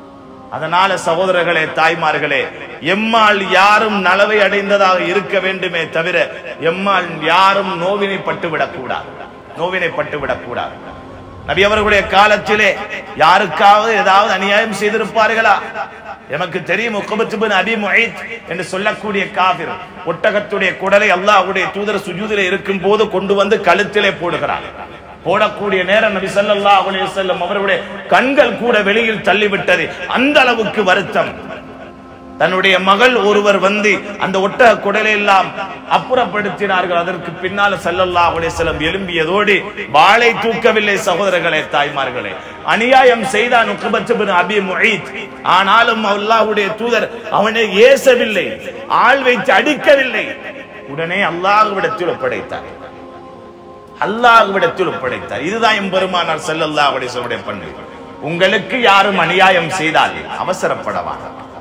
Speaker 1: அதனால சகோதரர்களே தாய்மார்களே எம்மால் யாரும் நலவை அடைந்ததாக இருக்க வேண்டுமே தவிர எம்மால் யாரும் நோவினைப்பட்டு விடக்கூடாது நோவினைப்பட்டு விடக்கூடாது நபி அவர்களுடைய காலத்திலே யாருக்காவது ஏதாவது அநியாயம் செய்திருப்பார்களா எமக்கு தெரியும் உக்கபத்து பின் அபி முஹைத் என்று சொல்லக்கூடிய காபிர் ஒட்டகத்துடைய குடலை அல்லாஹ்வுடைய தூதர் சுஜூதிலே இருக்கும் போது கொண்டு வந்து கழுத்திலே போடுகிறார் போடக்கூடிய நேரம் நபி ஸல்லல்லாஹு அலைஹி வஸல்லம் அவர்களுடைய கண்கள் கூட வெளியில் தள்ளிவிட்டது அந்த அளவுக்கு வருத்தம் தன்னுடைய மகள் ஒருவர் வந்து அந்த ஒட்டக குடலை எல்லாம் அப்புறப்படுத்தினார்கள் அதற்கு பின்னால் ஸல்லல்லாஹு அலைஹி வஸல்லம் எழும்பியதோடு வாளை தூக்கவில்லை சகோதரர்களே தாய்மார்களே அநியாயம் செய்தான் உக்பத் பின் அபி முஹைத் ஆனாலும் அல்லாஹ்வுடைய தூதர் அவனை ஏசவில்லை ஆள் வைத்து அடிக்கவில்லை உடனே அல்லாஹ்விடத்தில் ஒப்படைத்தார் அல்லாஹ்விடத்தில் ஒப்படைத்தார் இதுதான் எம்பெருமானார் ஸல்லல்லாஹு அலைஹி வஸல்லம் பண்பு உங்களுக்கு யாரும் அநியாயம் செய்தால் அவசரப்படவான்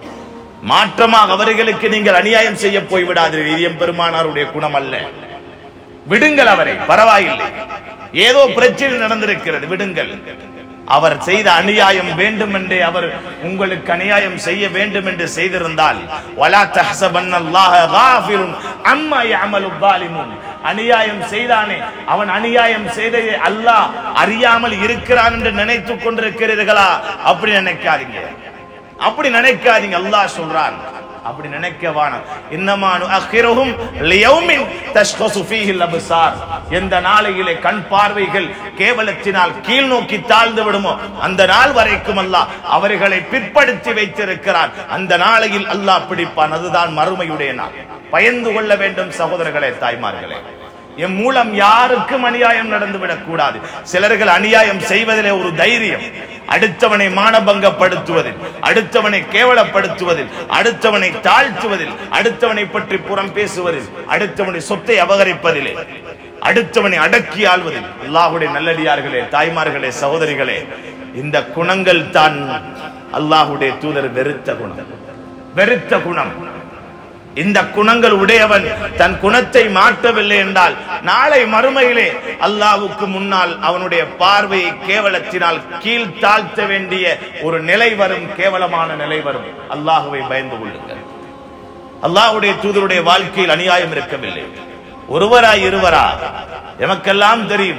Speaker 1: மாற்றமாக அவர்களுக்கு நீங்கள் அநியாயம் செய்ய போய் விடாதீர்கள் இது எம்பெருமானாருடைய குணம் அல்ல விடுங்கள் அவரை பரவாயில்லை ஏதோ பிரச்சனை நடந்திருக்கிறது விடுங்கள் அவர் செய்த அநியாயம் வேண்டும் என்றே அவர் உங்களுக்கு அநியாயம் செய்ய வேண்டும் என்று செய்திருந்தால் வலா தஹ்சபன்னல்லாஹ காஃபிலுன் அம்மா யஅமலு ஸாலிமூன் அநியாயம் செய்தானே அவன் அநியாயம் செய்ததை அல்லாஹ் அறியாமல் இருக்கிறான் என்று நினைத்துக் கொண்டிருக்கிறீர்களா அப்படி நினைக்காதீங்க அப்படி நினைக்காதீங்க அல்லாஹ் சொல்றான் அப்படி நினைக்க வேணாம் இன்னமானு அஹிரஹும் லியௌமின் தஷ்கசு ஃபீஹில் அப்சார் எந்த நாளையிலே கண் பார்வைகள் கேவலத்தினால் கீழ் நோக்கி தாழ்ந்து விடுமோ அந்த நாள் வரைக்கும் அல்லாஹ் அவர்களை பிற்படுத்தி வைத்திருக்கிறான் அந்த நாளையில் அல்லாஹ் பிடிப்பான் அதுதான் மறுமையுடைய நாள் பயந்து கொள்ள வேண்டும் சகோதரர்களே தாய்மார்களே என் மூலம் யாருக்கும் அநியாயம் நடந்துவிடக் கூடாது சிலர்கள் அநியாயம் செய்வதிலே ஒரு தைரியம் அடுத்தவனை மானபங்கப்படுத்துவதில் அடுத்தவனை கேவலப்படுத்துவதில் அடுத்தவனை தாழ்த்துவதில் அடுத்தவனை பற்றி புறம் பேசுவதில் அடுத்தவனை சொத்தை அபகரிப்பதிலே அடுத்தவனை அடக்கி ஆள்வதில் அல்லாஹுடைய நல்லடியார்களே தாய்மார்களே சகோதரிகளே இந்த குணங்கள் தான் அல்லாஹுடைய தூதர் வெறுத்த குணம் வெறுத்த குணம் இந்த குணங்கள் உடையவன் தன் குணத்தை மாற்றவில்லை என்றால் நாளை மறுமையிலே அல்லாஹ்வுக்கு முன்னால் அவனுடைய பார்வையை கேவலத்தினால் கீழ் தாழ்த்த வேண்டிய ஒரு நிலை வரும் கேவலமான நிலை வரும் அல்லாஹுவை பயந்து கொள்ளுங்கள் அல்லாஹ்வுடைய தூதருடைய வாழ்க்கையில் அநியாயம் இருக்கவில்லை ஒருவரா இருவரா எமக்கெல்லாம் தெரியும்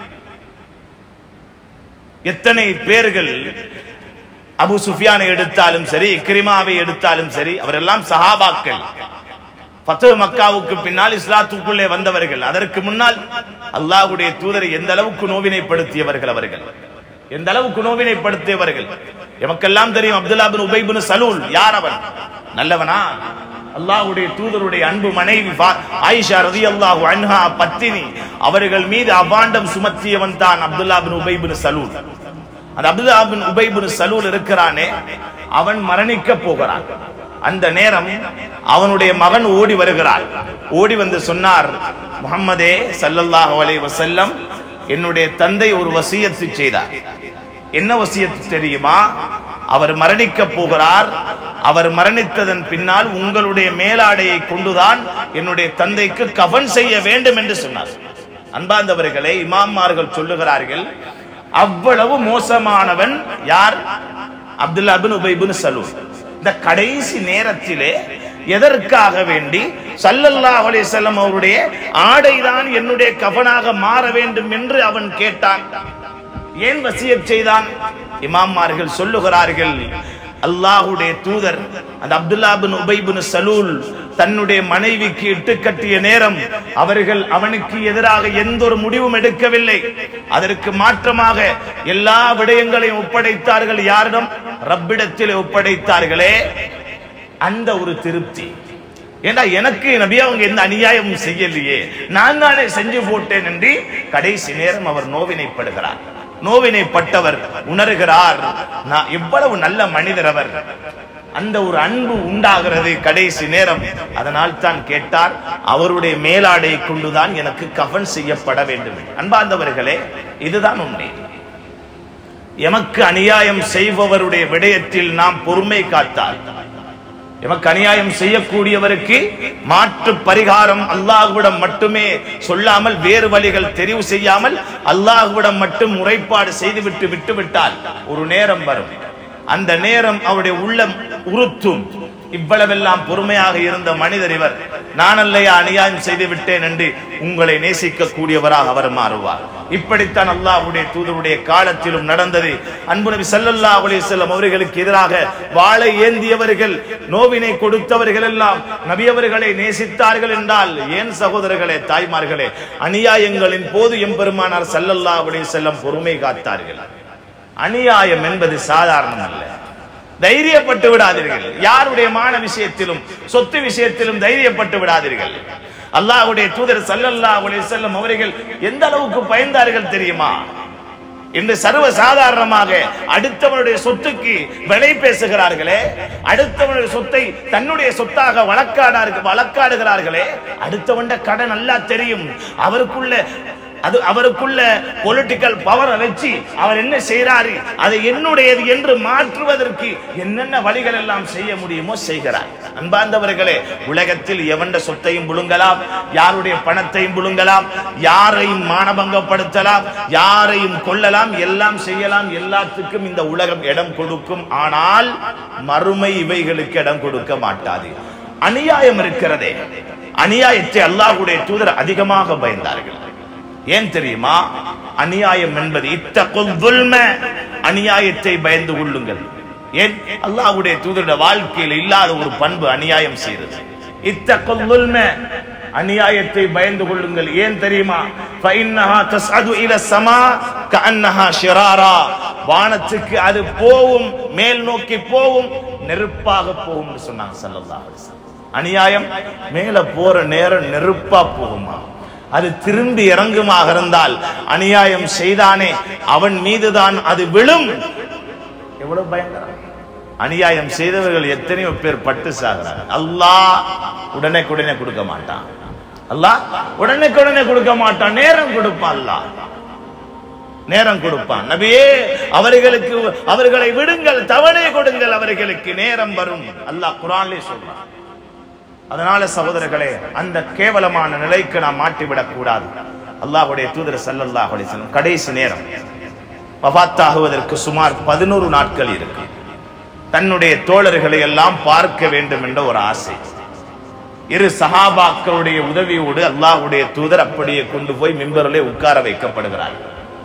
Speaker 1: எத்தனை பேர்கள் அபு சுஃபியானை எடுத்தாலும் சரி இக்ரிமாவை எடுத்தாலும் சரி அவரெல்லாம் சஹாபாக்கள் பத்து மக்காவுக்கு பின்னால் இஸ்லாத்துக்குள்ளே வந்தவர்கள் அதற்கு முன்னால் அல்லாஹ்வுடைய தூதரை எந்த அளவுக்கு நோவினைப்படுத்தியவர்கள் அவர்கள் எந்த அளவுக்கு நோவினைப்படுத்தியவர்கள் எமக்கெல்லாம் தெரியும் அப்துல்லா பின் உபை பின் சலூல் யார் அவன் நல்லவனா அல்லாஹ்வுடைய தூதருடைய அன்பு மனைவி ஃபா- ஆயிஷா ரலியல்லாஹு அன்ஹா பத்தினி அவர்கள் மீது அபாண்டம் சுமத்தியவன் தான் அப்துல்லா பின் உபை பின் சலூல் அந்த அப்துல்லா பின் உபை பின் சலூல் இருக்கிறானே அவன் மரணிக்க போகிறான் அந்த நேரம் அவனுடைய மகன் ஓடி வருகிறார் ஓடி வந்து சொன்னார் முஹம்மதே ஸல்லல்லாஹு அலைஹி வஸல்லம் என்னுடைய தந்தை ஒரு வசியத்து செய்தார் என்ன வசியத்து தெரியுமா அவர் மரணிக்க போகிறார் அவர் மரணித்ததன் பின்னால் உங்களுடைய மேலாடையை கொண்டுதான் என்னுடைய தந்தைக்கு கஃன் செய்ய வேண்டும் என்று சொன்னார் அன்பார்ந்தவர்களே இமாமார்கள் சொல்லுகிறார்கள் அவ்வளவு மோசமானவன் யார் அப்துல்லா பின் உபை பின் சலூல் இந்த கடைசி நேரத்திலே எதற்காக வேண்டி சல்லல்லாஹு அலைஹி வஸல்லம் அவருடைய ஆடைதான் என்னுடைய கஃனாக மாற வேண்டும் என்று அவன் கேட்டான் ஏன் வசியத் செய்தான் இமாமார்கள் சொல்லுகிறார்கள் அல்லாஹுடைய தூதர் அந்த அப்துல்லா பின் உபை பின் சலூல் தன்னுடைய மனைவிக்கு இட்டு கட்டிய நேரம் அவர்கள் அவனுக்கு எதிராக எந்த ஒரு முடிவும் எடுக்கவில்லை அதற்கு மாற்றமாக எல்லா விடயங்களையும் ஒப்படைத்தார்கள் யாரிடம் ரப்பிடத்தில் ஒப்படைத்தார்களே அந்த ஒரு திருப்தி ஏண்டா எனக்கு நபி அவங்க எந்த அநியாயமும் செய்யலையே நான் தானே செஞ்சு போட்டேன் என்று கடைசி நேரம் அவர் நோவினைப்படுகிறார் நோவினைப்பட்டவர் உணர்கிறார் நான் எவ்வளவு நல்ல மனிதர் அவர் அந்த ஒரு அன்பு உண்டாகிறது கடைசி நேரம் அதனால் தான் கேட்டார் அவருடைய மேலாடையை கொண்டுதான் எனக்கு கஃன் செய்யப்பட வேண்டும் அன்பார்ந்தவர்களே இதுதான் உண்மை எமக்கு அநியாயம் செய்பவருடைய விடயத்தில் நாம் பொறுமை காத்தால் எமக்கு அநியாயம் செய்யக்கூடியவருக்கு மாற்று பரிகாரம் அல்லாஹ்விடம் மட்டுமே சொல்லாமல் வேறு வழிகள் தெரிவு செய்யாமல் அல்லாஹ்விடம் மட்டும் முறைப்பாடு செய்துவிட்டு விட்டுவிட்டால் ஒரு நேரம் வரும் அந்த நேரம் அவருடைய உள்ளம் உறுத்தும் இவ்வளவெல்லாம் பொறுமையாக இருந்த மனிதர் இவர் நான் அல்லையா அநியாயம் செய்து விட்டேன் என்று உங்களை நேசிக்க கூடியவராக அவர் மாறுவார் இப்படித்தான் அல்லாஹ்வுடைய தூதருடைய காலத்திலும் நடந்தது அன்பு நபி ஸல்லல்லாஹு அலைஹி வஸல்லம் அவர்களுக்கு எதிராக வாளை ஏந்தியவர்கள் நோவினை கொடுத்தவர்கள் எல்லாம் நபி அவர்களை நேசித்தார்கள் என்றால் ஏன் சகோதரர்களே தாய்மார்களே அநியாயங்களின் போது எம்பெருமானார் ஸல்லல்லாஹு அலைஹி வஸல்லம் பொறுமை காத்தார்கள் அநியாயம் என்பது சாதாரணம் அல்ல தைரியப்பட்டு விடாதீர்கள் யாருடைய மான விஷயத்திலும் சொத்து விஷயத்திலும் தைரியப்பட்டு விடாதீர்கள் அல்லாஹ்வுடைய தூதர் ஸல்லல்லாஹு அலைஹி வஸல்லம் அவர்கள் எந்த அளவுக்கு பயந்தார்கள் தெரியுமா இன்று சர்வ சாதாரணமாக அடுத்தவனுடைய சொத்துக்கு விலை பேசுகிறார்களே அடுத்தவனுடைய சொத்தை தன்னுடைய சொத்தாக வழக்காடார்கள் வழக்காடுகிறார்களே அடுத்தவன் கடன் நல்லா தெரியும் அவருக்குள்ள அது அவருக்குள்ள பொலிட்டிக்கல் பவரை வச்சு அவர் என்ன செய்யறாரு அதை என்னுடையது என்று மாற்றுவதற்கு என்னென்ன வழிகள் எல்லாம் செய்ய முடியுமோ செய்கிறார் அன்பார்ந்தவர்களே உலகத்தில் எவண்ட சொத்தையும் புழுங்கலாம் யாருடைய பணத்தையும் புழுங்கலாம் யாரையும் மானபங்கப்படுத்தலாம் யாரையும் கொல்லலாம் எல்லாம் செய்யலாம் எல்லாத்துக்கும் இந்த உலகம் இடம் கொடுக்கும் ஆனால் மறுமை இவைகளுக்கு இடம் கொடுக்க மாட்டாது அநியாயம் இருக்கிறதே அநியாயத்தை அல்லாஹ்வுடைய தூதர் அதிகமாக பயந்தார்கள் ஏன் தெரியுமா அநியாயம் என்பது இத்தகுல் துல்ம அநியாயத்தை பயந்து கொள்ளுங்கள் ஏன் அல்லாஹ்வுடைய தூதருடைய வாழ்க்கையில் இல்லாத ஒரு பண்பு அநியாயம் செய்தது இத்தகுல் துல்ம அநியாயத்தை பயந்து கொள்ளுங்கள் ஏன் தெரியுமா ஃபைன்னஹா தஸ்அது இல ஸமா கஅன்னஹா ஷிராரா வானத்துக்கு அது போவும் மேல் நோக்கி போவும் நெருப்பாக போகும் சொன்னாங்க ஸல்லல்லாஹு அலைஹி வஸல்லம் அநியாயம் மேல போற நேரம் நெருப்பா போகுமா அது திரும்பி இறங்குமாக இருந்தால் அநியாயம் செய்தானே அவன் மீதுதான் அது விழும் எவ்வளவு பயங்கரம் அநியாயம் செய்தவர்கள் எத்தனையோ பேர் பட்டு சாகிறாங்க அல்லாஹ் உடனே உடனே கொடுக்க மாட்டான் அல்லாஹ் உடனே உடனே கொடுக்க மாட்டான் நேரம் கொடுப்பான் அல்லாஹ் நேரம் கொடுப்பான் நபியே அவர்களுக்கு அவர்களை விடுங்கள் தவணை கொடுங்கள் அவர்களுக்கு நேரம் வரும் அல்லாஹ் குரான்லே சொல்றான் அதனால சகோதரர்களே அந்த கேவலமான நிலைக்கு நாம் மாட்டிவிடக் கூடாது அல்லாஹ்வுடைய தூதர் ஸல்லல்லாஹு அலைஹி வஸல்லம் கடைசி நேரம் வஃபாத்தாகுவதற்கு சுமார் பதினோரு நாட்கள் இருக்கு தன்னுடைய தோழர்களை எல்லாம் பார்க்க வேண்டும் என்ற ஒரு ஆசை இரு சஹாபாக்களுடைய உதவியோடு அல்லாஹ்வுடைய தூதர் அப்படியே கொண்டு போய் மிம்பரிலே உட்கார வைக்கப்படுகிறார்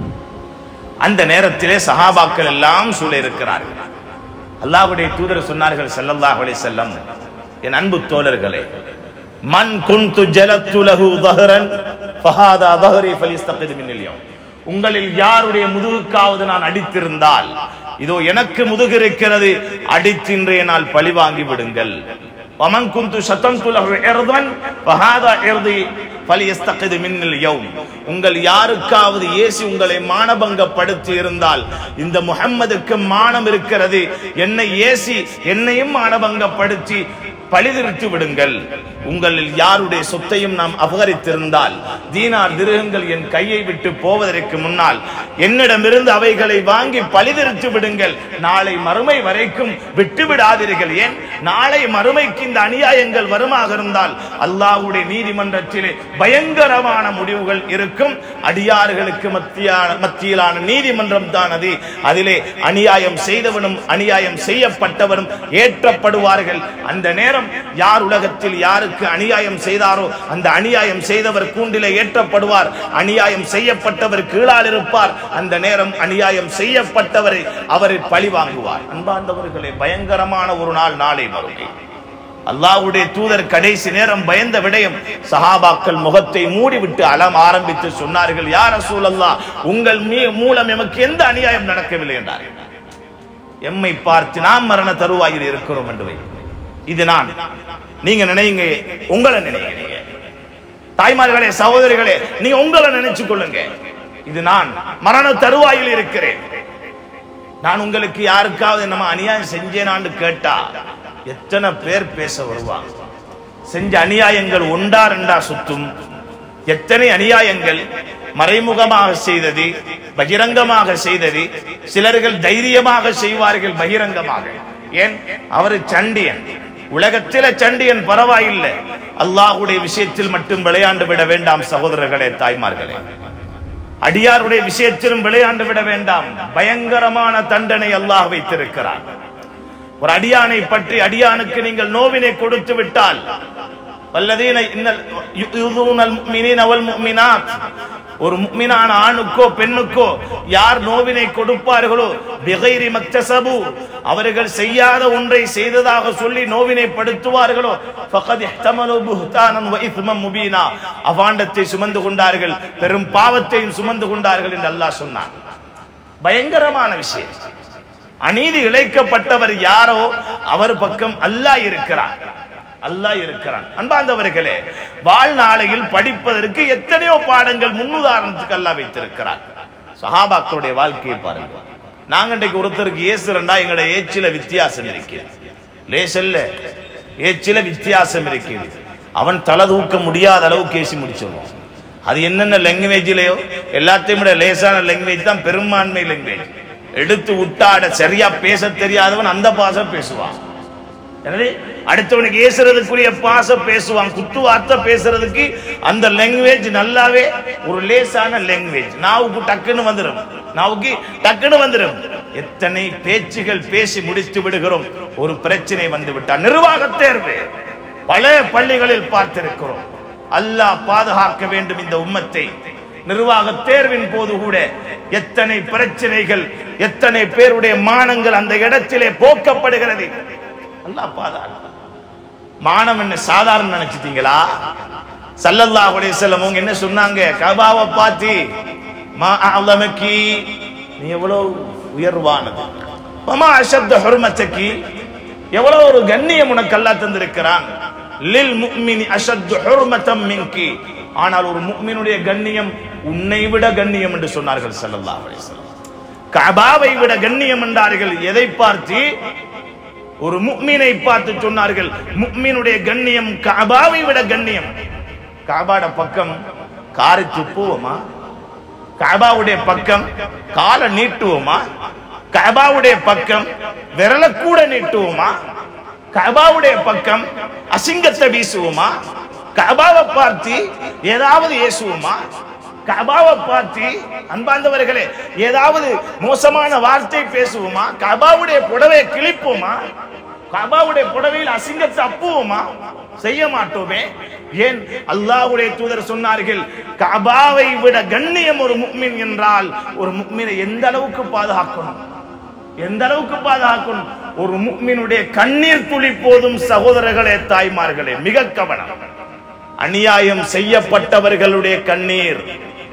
Speaker 1: அந்த நேரத்திலே சஹாபாக்கள் எல்லாம் சூழ இருக்கிறார்கள் அல்லாஹ்வுடைய தூதர் சொன்னார்கள் ஸல்லல்லாஹு அலைஹி வஸல்லம் என் அன்பு தோழர்களே மன் குந்து ஜலத்து லஹு தஹரன் ஃபஹாதா தஹரி ஃபலிஸ்தகித் மின் அல்யௌம் உங்களில் யாருடைய முதுகுக்காவது நான் அடித்திருந்தால் இதோ எனக்கு முதுகு இருக்கிறது அடித்து இன்றைய நாள் பழி வாங்கி விடுங்கள் ومن كنت شتمت له عرضا فهذا عرضي فليستقد مني اليوم உங்கள் யாருக்காவது இயேசு உங்களை மானபங்கப்படுத்தி இருந்தால் இந்த முஹம்மதுக்கு மானம் இருக்கிறது என்னை ஏசி என்னையும் மானபங்கப்படுத்தி பழிதிருத்து விடுங்கள் உங்களில் யாருடைய சொத்தையும் நாம் அபகரித்திருந்தால் தீனார் திருகங்கள் என் கையை விட்டு போவதற்கு முன்னால் என்னிடமிருந்து அவைகளை வாங்கி பழிதிருத்து விடுங்கள் நாளை மறுமை வரைக்கும் விட்டு விடாதீர்கள் ஏன் நாளை மறுமைக்கு இந்த அநியாயங்கள் வருமாக இருந்தால் அல்லாஹ்வுடைய நீதிமன்றத்திலே பயங்கரமான முடிவுகள் இருக்கும் அடியார்களுக்கு மத்தியான மத்தியிலான நீதிமன்றம் தான் அது அதிலே அநியாயம் செய்தவனும் அநியாயம் செய்யப்பட்டவனும் ஏற்றப்படுவார்கள் அந்த நேரம் யார் உலகத்தில் யாருக்கு அநியாயம் செய்தாரோ அந்த அநியாயம் செய்தவர் கூண்டிலே ஏற்றப்படுவார் அநியாயம் செய்யப்பட்டவர் கீழால் இருப்பார் அந்த நேரம் அநியாயம் செய்யப்பட்டவரை அவரை பழி வாங்குவார் அன்பார்ந்தவர்களே பயங்கரமான ஒரு நாள் நாளை மறுமை அல்லாஹ்வுடைய தூதர் கடைசி நேரம் பயந்த விடயம் சஹாபாக்கள் முகத்தை மூடிவிட்டு அலம் ஆரம்பித்து சொன்னார்கள் யார் ரசூலல்லாஹ் உங்கள் மீ- மூலம் எமக்கு எந்த அநியாயம் நடக்கவில்லை என்றார்கள் எம்மை பார்த்து நாம் மரண தருவாயில் இருக்கிறோம் என்று வை. இது நான் நீங்க நினைங்க உங்களை நினைங்க நீங்க. தாய்மார்களே சகோதரிகளே நீங்க உங்களை நினைச்சு கொள்ளுங்க இது நான் மரண தருவாயில் இருக்கிறேன் நான் உங்களுக்கு யாருக்காவது நம்ம அநியாயம் செஞ்சேனான்னு கேட்டா எத்தனை பேர் பேச வருவாங்க செஞ்ச அநியாயங்கள் ஒன்றா ரெண்டா சுத்தும் எத்தனை அநியாயங்கள் மறைமுகமாக செய்தது பகிரங்கமாக செய்தது சிலர்கள் தைரியமாக செய்வார்கள் பகிரங்கமாக ஏன் அவர் சண்டியன் உலகத்தில சண்டியன் பரவாயில்லை அல்லாஹ்வுடைய விஷயத்தில் மட்டும் விளையாண்டு விட வேண்டாம் சகோதரர்களே தாய்மார்களே அடியாருடைய விஷயத்திலும் விளையாண்டு விட வேண்டாம் பயங்கரமான தண்டனை அல்லாஹ் வைத்திருக்கிறார் ஒரு அடியானை பற்றி அடியானுக்கு நீங்கள் நோவினை கொடுத்து விட்டால் வல்லதீன இன்னல் யுதூனல் முஃமினீன வல் முஃமினாத் ஒரு முக்மினான ஆணுக்கோ பெண்ணுக்கோ யார் நோவினை கொடுப்பார்களோ பிகைரி மக்தசபு அவர்கள் செய்யாத ஒன்றை செய்ததாக சொல்லி நோவினை படுத்துவார்களோ ஃபகத் இஹ்தமலு புஹ்தானன் வ இத்மம் முபீனா அவாண்டத்தை சுமந்து கொண்டார்கள் பெரும் பாவத்தையும் சுமந்து கொண்டார்கள் என்று அல்லாஹ் சொன்னான் பயங்கரமான விஷயம் அநீதி இழைக்கப்பட்டவர் யாரோ அவர் பக்கம் அல்லாஹ் இருக்கிறார் அல்லாஹ் இருக்கிறான் அன்பார்ந்தவர்களே வாழ்நாளையில் படிப்பதற்கு எத்தனையோ பாடங்கள் முன்னுதாரணத்துக்கு அல்லாஹ் வைத்திருக்கிறார் சஹாபாக்களுடைய வாழ்க்கையை பாருங்க நாங்க இன்றைக்கு ஒருத்தருக்கு ஏசுறண்டா எங்களோட ஏச்சில வித்தியாசம் இருக்கிறது லேசல்ல ஏச்சில வித்தியாசம் இருக்கிறது அவன் தலை தூக்க முடியாத அளவுக்கு ஏசி முடிச்சிருவான் அது என்னென்ன லாங்குவேஜ்லயோ எல்லாத்தையும் விட லேசான லாங்குவேஜ் தான் பெரும்பான்மை லாங்குவேஜ் எடுத்து விட்டாட சரியா பேச தெரியாதவன் அந்த பாசம் பேசுவான் எனவே அடுத்தவனுக்கு ஏசுறதுக்குரிய பாச பேசுவான் குத்து வார்த்தை பேசுறதுக்கு அந்த லாங்குவேஜ் நல்லாவே ஒரு லேசான லாங்குவேஜ் நாவுக்கு டக்குன்னு வந்துடும் நாவுக்கு டக்குன்னு வந்துடும் எத்தனை பேச்சுகள் பேசி முடித்து விடுகிறோம் ஒரு பிரச்சனை வந்து விட்டால் நிர்வாக தேர்வு பல பள்ளிகளில் பார்த்திருக்கிறோம் அல்லாஹ் பாதுகாக்க வேண்டும் இந்த உம்மத்தை நிர்வாக தேர்வின் போது கூட எத்தனை பிரச்சனைகள் எத்தனை பேருடைய மானங்கள் அந்த இடத்திலே போக்கப்படுகிறது அல்லாஹ் பாதுகாக்க மானம் என்ன சாதாரண நினைச்சிட்டீங்களா சல்லல்லாஹு அலைஹி வஸல்லம் அவங்க என்ன சொன்னாங்க கபாவை பார்த்து மா அலமக்கி நீ எவ்வளவு உயர்வானது மமா அஷத்த ஹுர்மத்தக்கி எவ்வளவு ஒரு கண்ணியம் உனக்கு அல்லாஹ் தந்திருக்கிறான் லில் முஃமினி அஷத்து ஹுர்மத்தம் மின்கி ஆனால் ஒரு முஃமினுடைய கண்ணியம் உன்னை விட கண்ணியம் என்று சொன்னார்கள் ஸல்லல்லாஹு அலைஹி வஸல்லம் கபாவை விட கண்ணியம் என்றார்கள் எதை பார்த்து ஒரு முக்மீனை பார்த்து சொன்னார்கள் முக்மீனுடைய கண்ணியம் கபாவை விட கண்ணியம் காபாட பக்கம் காரை துப்புவோமா கபாவுடைய பக்கம் காலை நீட்டுவோமா கபாவுடைய பக்கம் விரல கூட நீட்டுவோமா கபாவுடைய பக்கம் அசிங்கத்தை வீசுவோமா கபாவை பார்த்து ஏதாவது ஏசுவோமா கபாவை பார்த்து அன்பார்ந்தவர்களே ஏதாவது மோசமான வார்த்தை பேசுவோமா கபாவுடைய புடவை கிழிப்போமா கபாவுடைய புடவையில் அசிங்கத்தை அப்புவோமா செய்ய மாட்டோமே ஏன் அல்லாஹ்வுடைய தூதர் சொன்னார்கள் கபாவை விட கண்ணியம் ஒரு முக்மின் என்றால் ஒரு முக்மினை எந்த அளவுக்கு பாதுகாக்கணும் எந்த அளவுக்கு பாதுகாக்கணும் ஒரு முக்மினுடைய கண்ணீர் துளி போதும் சகோதரர்களே தாய்மார்களே மிக கவனம் அநியாயம் செய்யப்பட்டவர்களுடைய கண்ணீர்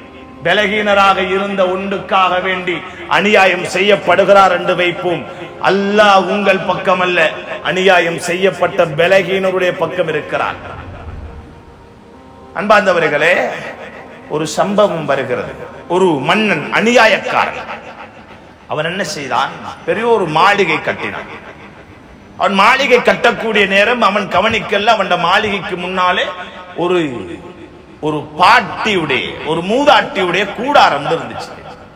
Speaker 1: பலகீனராக இருந்த ஒன்றுக்காக வேண்டி அநியாயம் செய்யப்படுகிறார் என்று வைப்போம் அல்லாஹ் உங்கள் பக்கம் அல்ல அநியாயம் செய்யப்பட்ட பலகீனருடைய பக்கம் இருக்கிறார் அன்பார்ந்தவர்களே ஒரு சம்பவம் வருகிறது ஒரு மன்னன் அநியாயக்காரன் அவன் என்ன செய்தான் பெரிய ஒரு மாளிகை கட்டினான் அவன் மாளிகை கட்டக்கூடிய நேரம் அவன் கவனிக்கல அவன் மாளிகைக்கு முன்னாலே ஒரு ஒரு பாட்டியுடைய ஒரு மூதாட்டியுடைய கூடாரம் இருந்துச்சு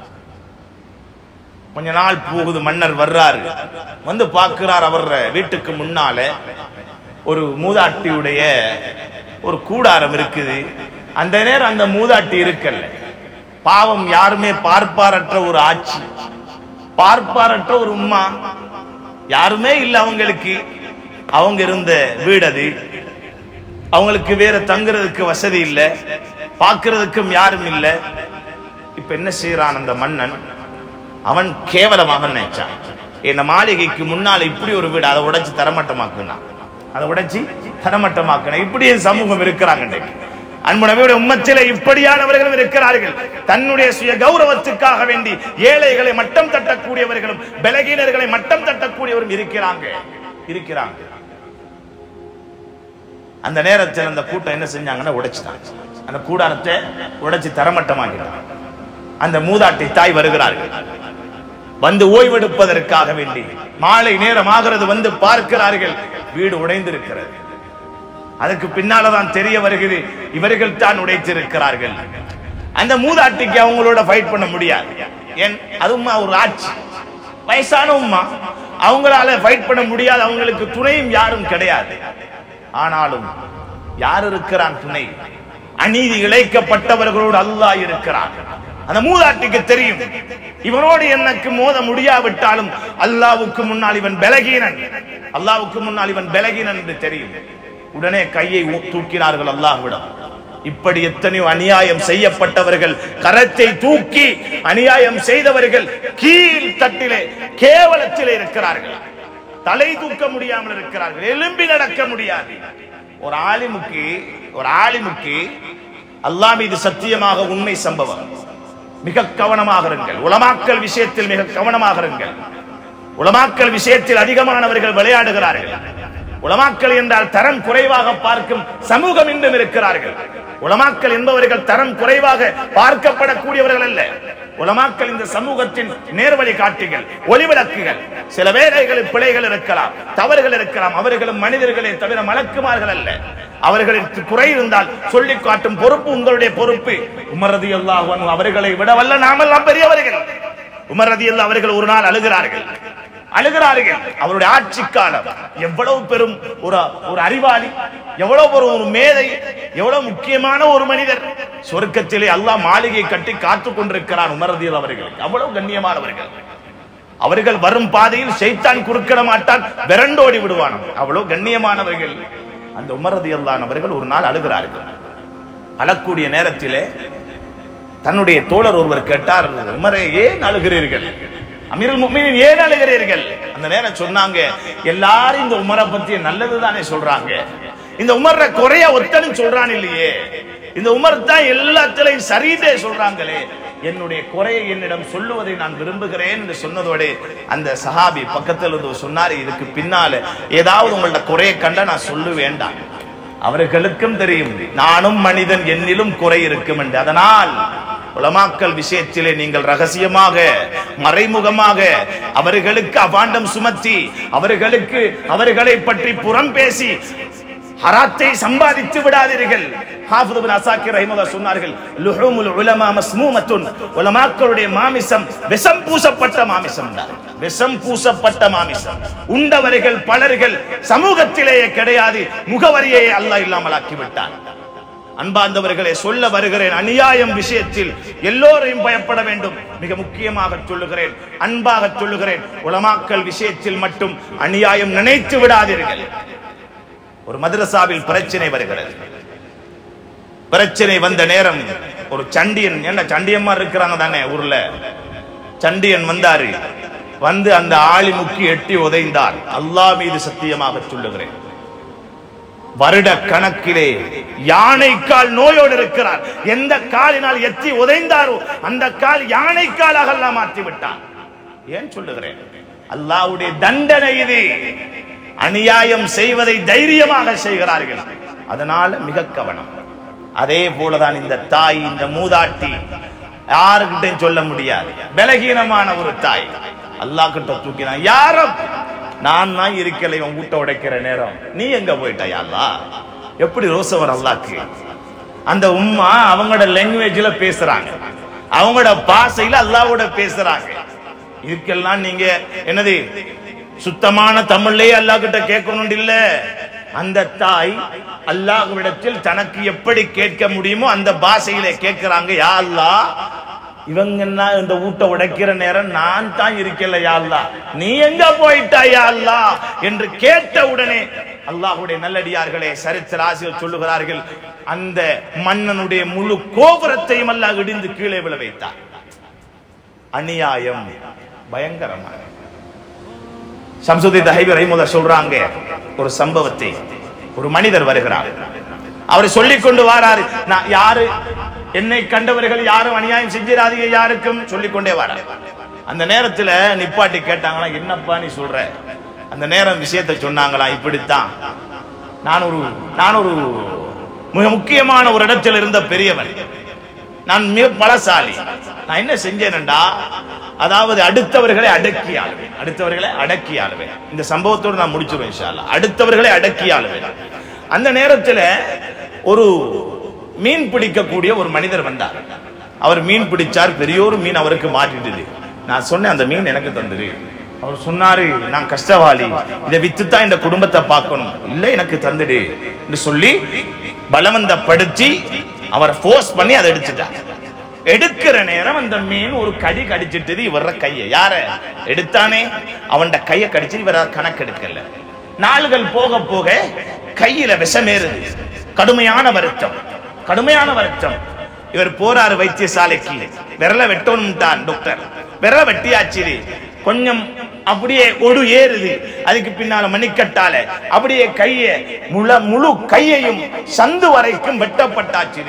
Speaker 1: கொஞ்ச நாள் போகுது மன்னர் வர்றாரு வந்து பார்க்கிறார் அவர் வீட்டுக்கு முன்னால ஒரு மூதாட்டியுடைய ஒரு கூடாரம் இருக்குது அந்த நேரம் அந்த மூதாட்டி இருக்கல்ல பாவம் யாருமே பார்ப்பாரற்ற ஒரு ஆட்சி பார்ப்பாரற்ற ஒரு உம்மா யாருமே இல்ல அவங்களுக்கு அவங்க இருந்த வீடு அது அவங்களுக்கு வேற தங்குறதுக்கு வசதி இல்ல பார்க்கிறதுக்கும் யாரும் இல்ல இப்ப என்ன செய்யறான் அந்த மன்னன் அவன் கேவலமாக நினைச்சான் இந்த மாளிகைக்கு முன்னால இப்படி ஒரு வீடு அதை உடைச்சு தரமட்டமாக்குனான் அதை உடைச்சு தரமட்டமாக்கின இப்படி சமூகம் இருக்கிறாங்க இன்றைக்கு அன்பு நபியுடைய உம்மத்திலே இப்படியானவர்களும் இருக்கிறார்கள் தன்னுடைய சுய கௌரவத்துக்காக வேண்டி ஏழைகளை மட்டம் தட்டக்கூடியவர்களும் பலகீனர்களை மட்டம் தட்டக்கூடியவரும் இருக்கிறாங்க இருக்கிறாங்க அந்த நேரத்தில் அந்த கூட்டம் என்ன செஞ்சாங்கன்னா உடைச்சிட்டாங்க அந்த கூடாரத்தை உடைச்சு தரமட்டமாக்கிட்டாங்க அந்த மூதாட்டி தாய் வருகிறார்கள் வந்து ஓய்வெடுப்பதற்காக வேண்டி மாலை நேரம் ஆகிறது வந்து பார்க்கிறார்கள் வீடு உடைந்திருக்கிறது அதுக்கு பின்னாலதான் தெரிய வருகிறது இவர்கள் தான் உடைத்திருக்கிறார்கள் அந்த மூதாட்டிக்கு அவங்களோட ஃபைட் பண்ண முடியாது ஏன் அதுவுமா ஒரு ஆட்சி வயசான உம்மா அவங்களால ஃபைட் பண்ண முடியாது அவங்களுக்கு துணையும் யாரும் கிடையாது ஆனாலும் யார் இருக்கிறான் துணை அநீதி இழைக்கப்பட்டவர்களோடு அல்லாஹ் இருக்கிறான் அந்த மூதாட்டிக்கு தெரியும் இவனோடு எனக்கு மோத முடியாவிட்டாலும் அல்லாவுக்கு முன்னால் இவன் பலகீனன் அல்லாவுக்கு முன்னால் இவன் பலகீனன் என்று தெரியும் உடனே கையை ஊ- தூக்கினார்கள் அல்லாஹ்விடம் இப்படி எத்தனையோ அநியாயம் செய்யப்பட்டவர்கள் கரத்தை தூக்கி அநியாயம் செய்தவர்கள் கீழ் தட்டிலே கேவலத்திலே இருக்கிறார்கள் தலை தூக்க முடியாமல் இருக்கிறார்கள் எலும்பி நடக்க முடியாது ஒரு ஆலிமுக்கு ஒரு ஆலிமுக்கு அல்லாஹ் மீது சத்தியமாக உண்மை சம்பவம் மிக கவனமாக இருங்கள் உலமாக்கல் விஷயத்தில் மிக கவனமாக இருங்கள் உலமாக்கல் விஷயத்தில் அதிகமானவர்கள் விளையாடுகிறார்கள் உலமாக்கல் என்றால் தரம் குறைவாக பார்க்கும் சமூகம் இன்றும் இருக்கிறார்கள் உலமாக்கல் என்பவர்கள் தரம் குறைவாக பார்க்கப்படக்கூடியவர்கள் அல்ல உலமாக்கல் இந்த சமூகத்தின் நேர்வழி காட்டிகள் ஒளிவிளக்குகள் சில வேலைகளில் பிழைகள் இருக்கலாம் தவறுகள் இருக்கலாம் அவர்களும் மனிதர்களே தவிர மலக்குமார்கள் அல்ல அவர்களுக்கு குறை இருந்தால் சொல்லி காட்டும் பொறுப்பு உங்களுடைய பொறுப்பு உமரதி அல்லாஹ் அவர்களை விட வல்ல நாமெல்லாம் பெரியவர்கள் உமரதி அவர்கள் ஒரு நாள் அழுகிறார்கள் அழுகிறார்கள் அவருடைய ஆட்சி காலம் எவ்வளவு பெரும் ஒரு ஒரு அறிவாளி எவ்வளவு பெரும் ஒரு மேதை எவ்வளவு முக்கியமான ஒரு மனிதர் சொர்க்கத்திலே அல்லாஹ் மாளிகை கட்டி காத்துக் கொண்டிருக்கிறார் உமரதியல் அவர்களுக்கு அவ்வளவு கண்ணியமானவர்கள் அவர்கள் வரும் பாதையில் ஷைத்தான் குறுக்கிட மாட்டான் விரண்டோடி விடுவான் அவ்வளவு கண்ணியமானவர்கள் அந்த உமரதி அவர்கள் ஒரு நாள் அழுகிறார்கள் அழக்கூடிய நேரத்திலே தன்னுடைய தோழர் ஒருவர் கேட்டார் உமரே ஏன் அழுகிறீர்கள் அமீருல் முஃமினீன் ஏன் அழுகிறீர்கள் அந்த நேரம் சொன்னாங்க எல்லாரும் இந்த உமரை பத்தி நல்லதுதானே சொல்றாங்க இந்த உமர்ற குறைய ஒத்தனும் சொல்றான் இல்லையே இந்த உமர் தான் எல்லாத்திலையும் சரிதே சொல்றாங்களே என்னுடைய குறையை என்னிடம் சொல்லுவதை நான் விரும்புகிறேன் என்று சொன்னதோடு அந்த சஹாபி பக்கத்தில் இருந்து சொன்னார் இதுக்கு பின்னால ஏதாவது உங்கள்ட்ட குறையை கண்டா நான் சொல்ல வேண்டாம் அவர்களுக்கும் தெரியும் நானும் மனிதன் என்னிலும் குறை இருக்கும் என்று அதனால் உலமாக்கல் விஷயத்திலே நீங்கள் ரகசியமாக மறைமுகமாக அவர்களுக்கு அபாண்டம் சுமத்தி அவர்களுக்கு அவர்களை பற்றி புறம் பேசி ஹராத்தை சம்பாதித்து விடாதீர்கள் ஹாஃபித் இப்னு அசாக்கிர் ரஹிமஹுல்லாஹ் சொன்னார்கள் லுஹூமுல் உலமா மஸ்மூமத்துன் உலமாக்களுடைய மாமிசம் விஷம் பூசப்பட்ட மாமிசம் தான் விஷம் பூசப்பட்ட மாமிசம் உண்டவர்கள் பலர்கள் சமூகத்திலேயே கிடையாது முகவரியை அல்லாஹ் இல்லாமல் ஆக்கி விட்டான் அன்பார்ந்தவர்களே சொல்ல வருகிறேன் அநியாயம் விஷயத்தில் எல்லோரையும் பயப்பட வேண்டும் மிக முக்கியமாக சொல்லுகிறேன் அன்பாக சொல்லுகிறேன் உலமாக்கல் விஷயத்தில் மட்டும் அநியாயம் நினைத்து விடாதீர்கள் ஒரு மதரசாவில் பிரச்சனை வருகிறது பிரச்சனை வந்த நேரம் ஒரு சண்டியன் என்ன சண்டியம்மா இருக்கிறாங்க தானே ஊர்ல சண்டியன் வந்தாரு வந்து அந்த ஆளிமுக்கி எட்டி உதைந்தார் அல்லாஹ் மீது சத்தியமாக சொல்லுகிறேன் வருட கணக்கிலே யானை கால் நோயோடு இருக்கிறார் எந்த காலினால் எத்தி உதைந்தாரோ அந்த கால் யானை காலாக எல்லாம் மாற்றி விட்டார் ஏன் சொல்லுகிறேன் அல்லாஹ்வுடைய தண்டனை இது அநியாயம் செய்வதை தைரியமாக செய்கிறார்கள் அதனால மிக கவனம் அதே போலதான் இந்த தாய் இந்த மூதாட்டி யாருக்கிட்டையும் சொல்ல முடியாது பலகீனமான ஒரு தாய் அல்லாஹ் கிட்ட தூக்கினான் யாரும் நான் தான் இருக்கல இவன் வீட்டை உடைக்கிற நேரம் நீ எங்க போயிட்ட அல்லா எப்படி ரோசவர் அல்லாக்கு அந்த உம்மா அவங்களோட லாங்குவேஜ்ல பேசுறாங்க அவங்களோட பாசையில அல்லாவோட பேசுறாங்க இதுக்கெல்லாம் நீங்க என்னது சுத்தமான தமிழ்லயே அல்லாஹ் கிட்ட கேட்கணும் இல்ல அந்த தாய் அல்லாஹ்விடத்தில் தனக்கு எப்படி கேட்க முடியுமோ அந்த பாஷையிலே கேட்கிறாங்க யா அல்லாஹ் இவங்க என்ன இந்த ஊட்ட உடைக்கிற நேரம் நான் தான் இருக்கல யா அல்லாஹ் நீ எங்க போயிட்டா யா அல்லாஹ் என்று கேட்ட உடனே அல்லாஹ்வுடைய நல்லடியார்களே சரித்திர ஆசிரியர் சொல்லுகிறார்கள் அந்த மன்னனுடைய முழு கோபுரத்தையும் அல்லாஹ் இடிந்து கீழே விழ வைத்தார் அநியாயம் பயங்கரமான சம்சுதி தஹைபி ரஹிமுல்லா சொல்றாங்க ஒரு சம்பவத்தை ஒரு மனிதர் வருகிறார் அவர் சொல்லிக் கொண்டு வாராரு நான் யாரு என்னை கண்டவர்கள் யாரும் அநியாயம் செஞ்சிடாதீங்க யாருக்கும் சொல்லிக் கொண்டே வாரார் அந்த நேரத்துல நிப்பாட்டி கேட்டாங்களா என்னப்பா நீ சொல்ற அந்த நேரம் விஷயத்தை சொன்னாங்களா இப்படித்தான் நான் ஒரு நான் ஒரு மிக முக்கியமான ஒரு இடத்தில் இருந்த பெரியவன் நான் மிக பலசாலி நான் என்ன செஞ்சேன்டா அதாவது அடுத்தவர்களை அடக்கி ஆளுவேன் அடுத்தவர்களை அடக்கி ஆளுவேன் இந்த சம்பவத்தோடு நான் முடிச்சிருவேன் இன்ஷா அல்லாஹ். அடுத்தவர்களை அடக்கி ஆளுவேன் அந்த நேரத்துல ஒரு மீன் பிடிக்கக்கூடிய ஒரு மனிதர் வந்தார் அவர் மீன் பிடிச்சார் பெரிய ஒரு மீன் அவருக்கு மாட்டிட்டுது நான் சொன்னேன் அந்த மீன் எனக்கு தந்துரு அவர் சொன்னாரு நான் கஷ்டவாளி இதை வித்துத்தான் இந்த குடும்பத்தை பார்க்கணும் இல்ல எனக்கு தந்துடு என்று சொல்லி பலவந்தப்படுத்தி அவரை ஃபோர்ஸ் பண்ணி அதை எடுத்துட்டார் எடுக்கிற நேரம் அந்த மீன் ஒரு கடி கடிச்சிட்டது இவர கைய யார எடுத்தானே அவன் கைய கடிச்சு இவர கணக்கெடுக்கல நாள்கள் போக போக கையில விஷமேறுது கடுமையான வருத்தம் கடுமையான வருத்தம் இவர் போறாரு வைத்தியசாலைக்கு விரல வெட்டணும் தான் டாக்டர் விரல வெட்டியாச்சு கொஞ்சம் அப்படியே ஒடு ஏறுது அதுக்கு பின்னால மணிக்கட்டால அப்படியே கைய முழு முழு கையையும் சந்து வரைக்கும் வெட்டப்பட்டாச்சு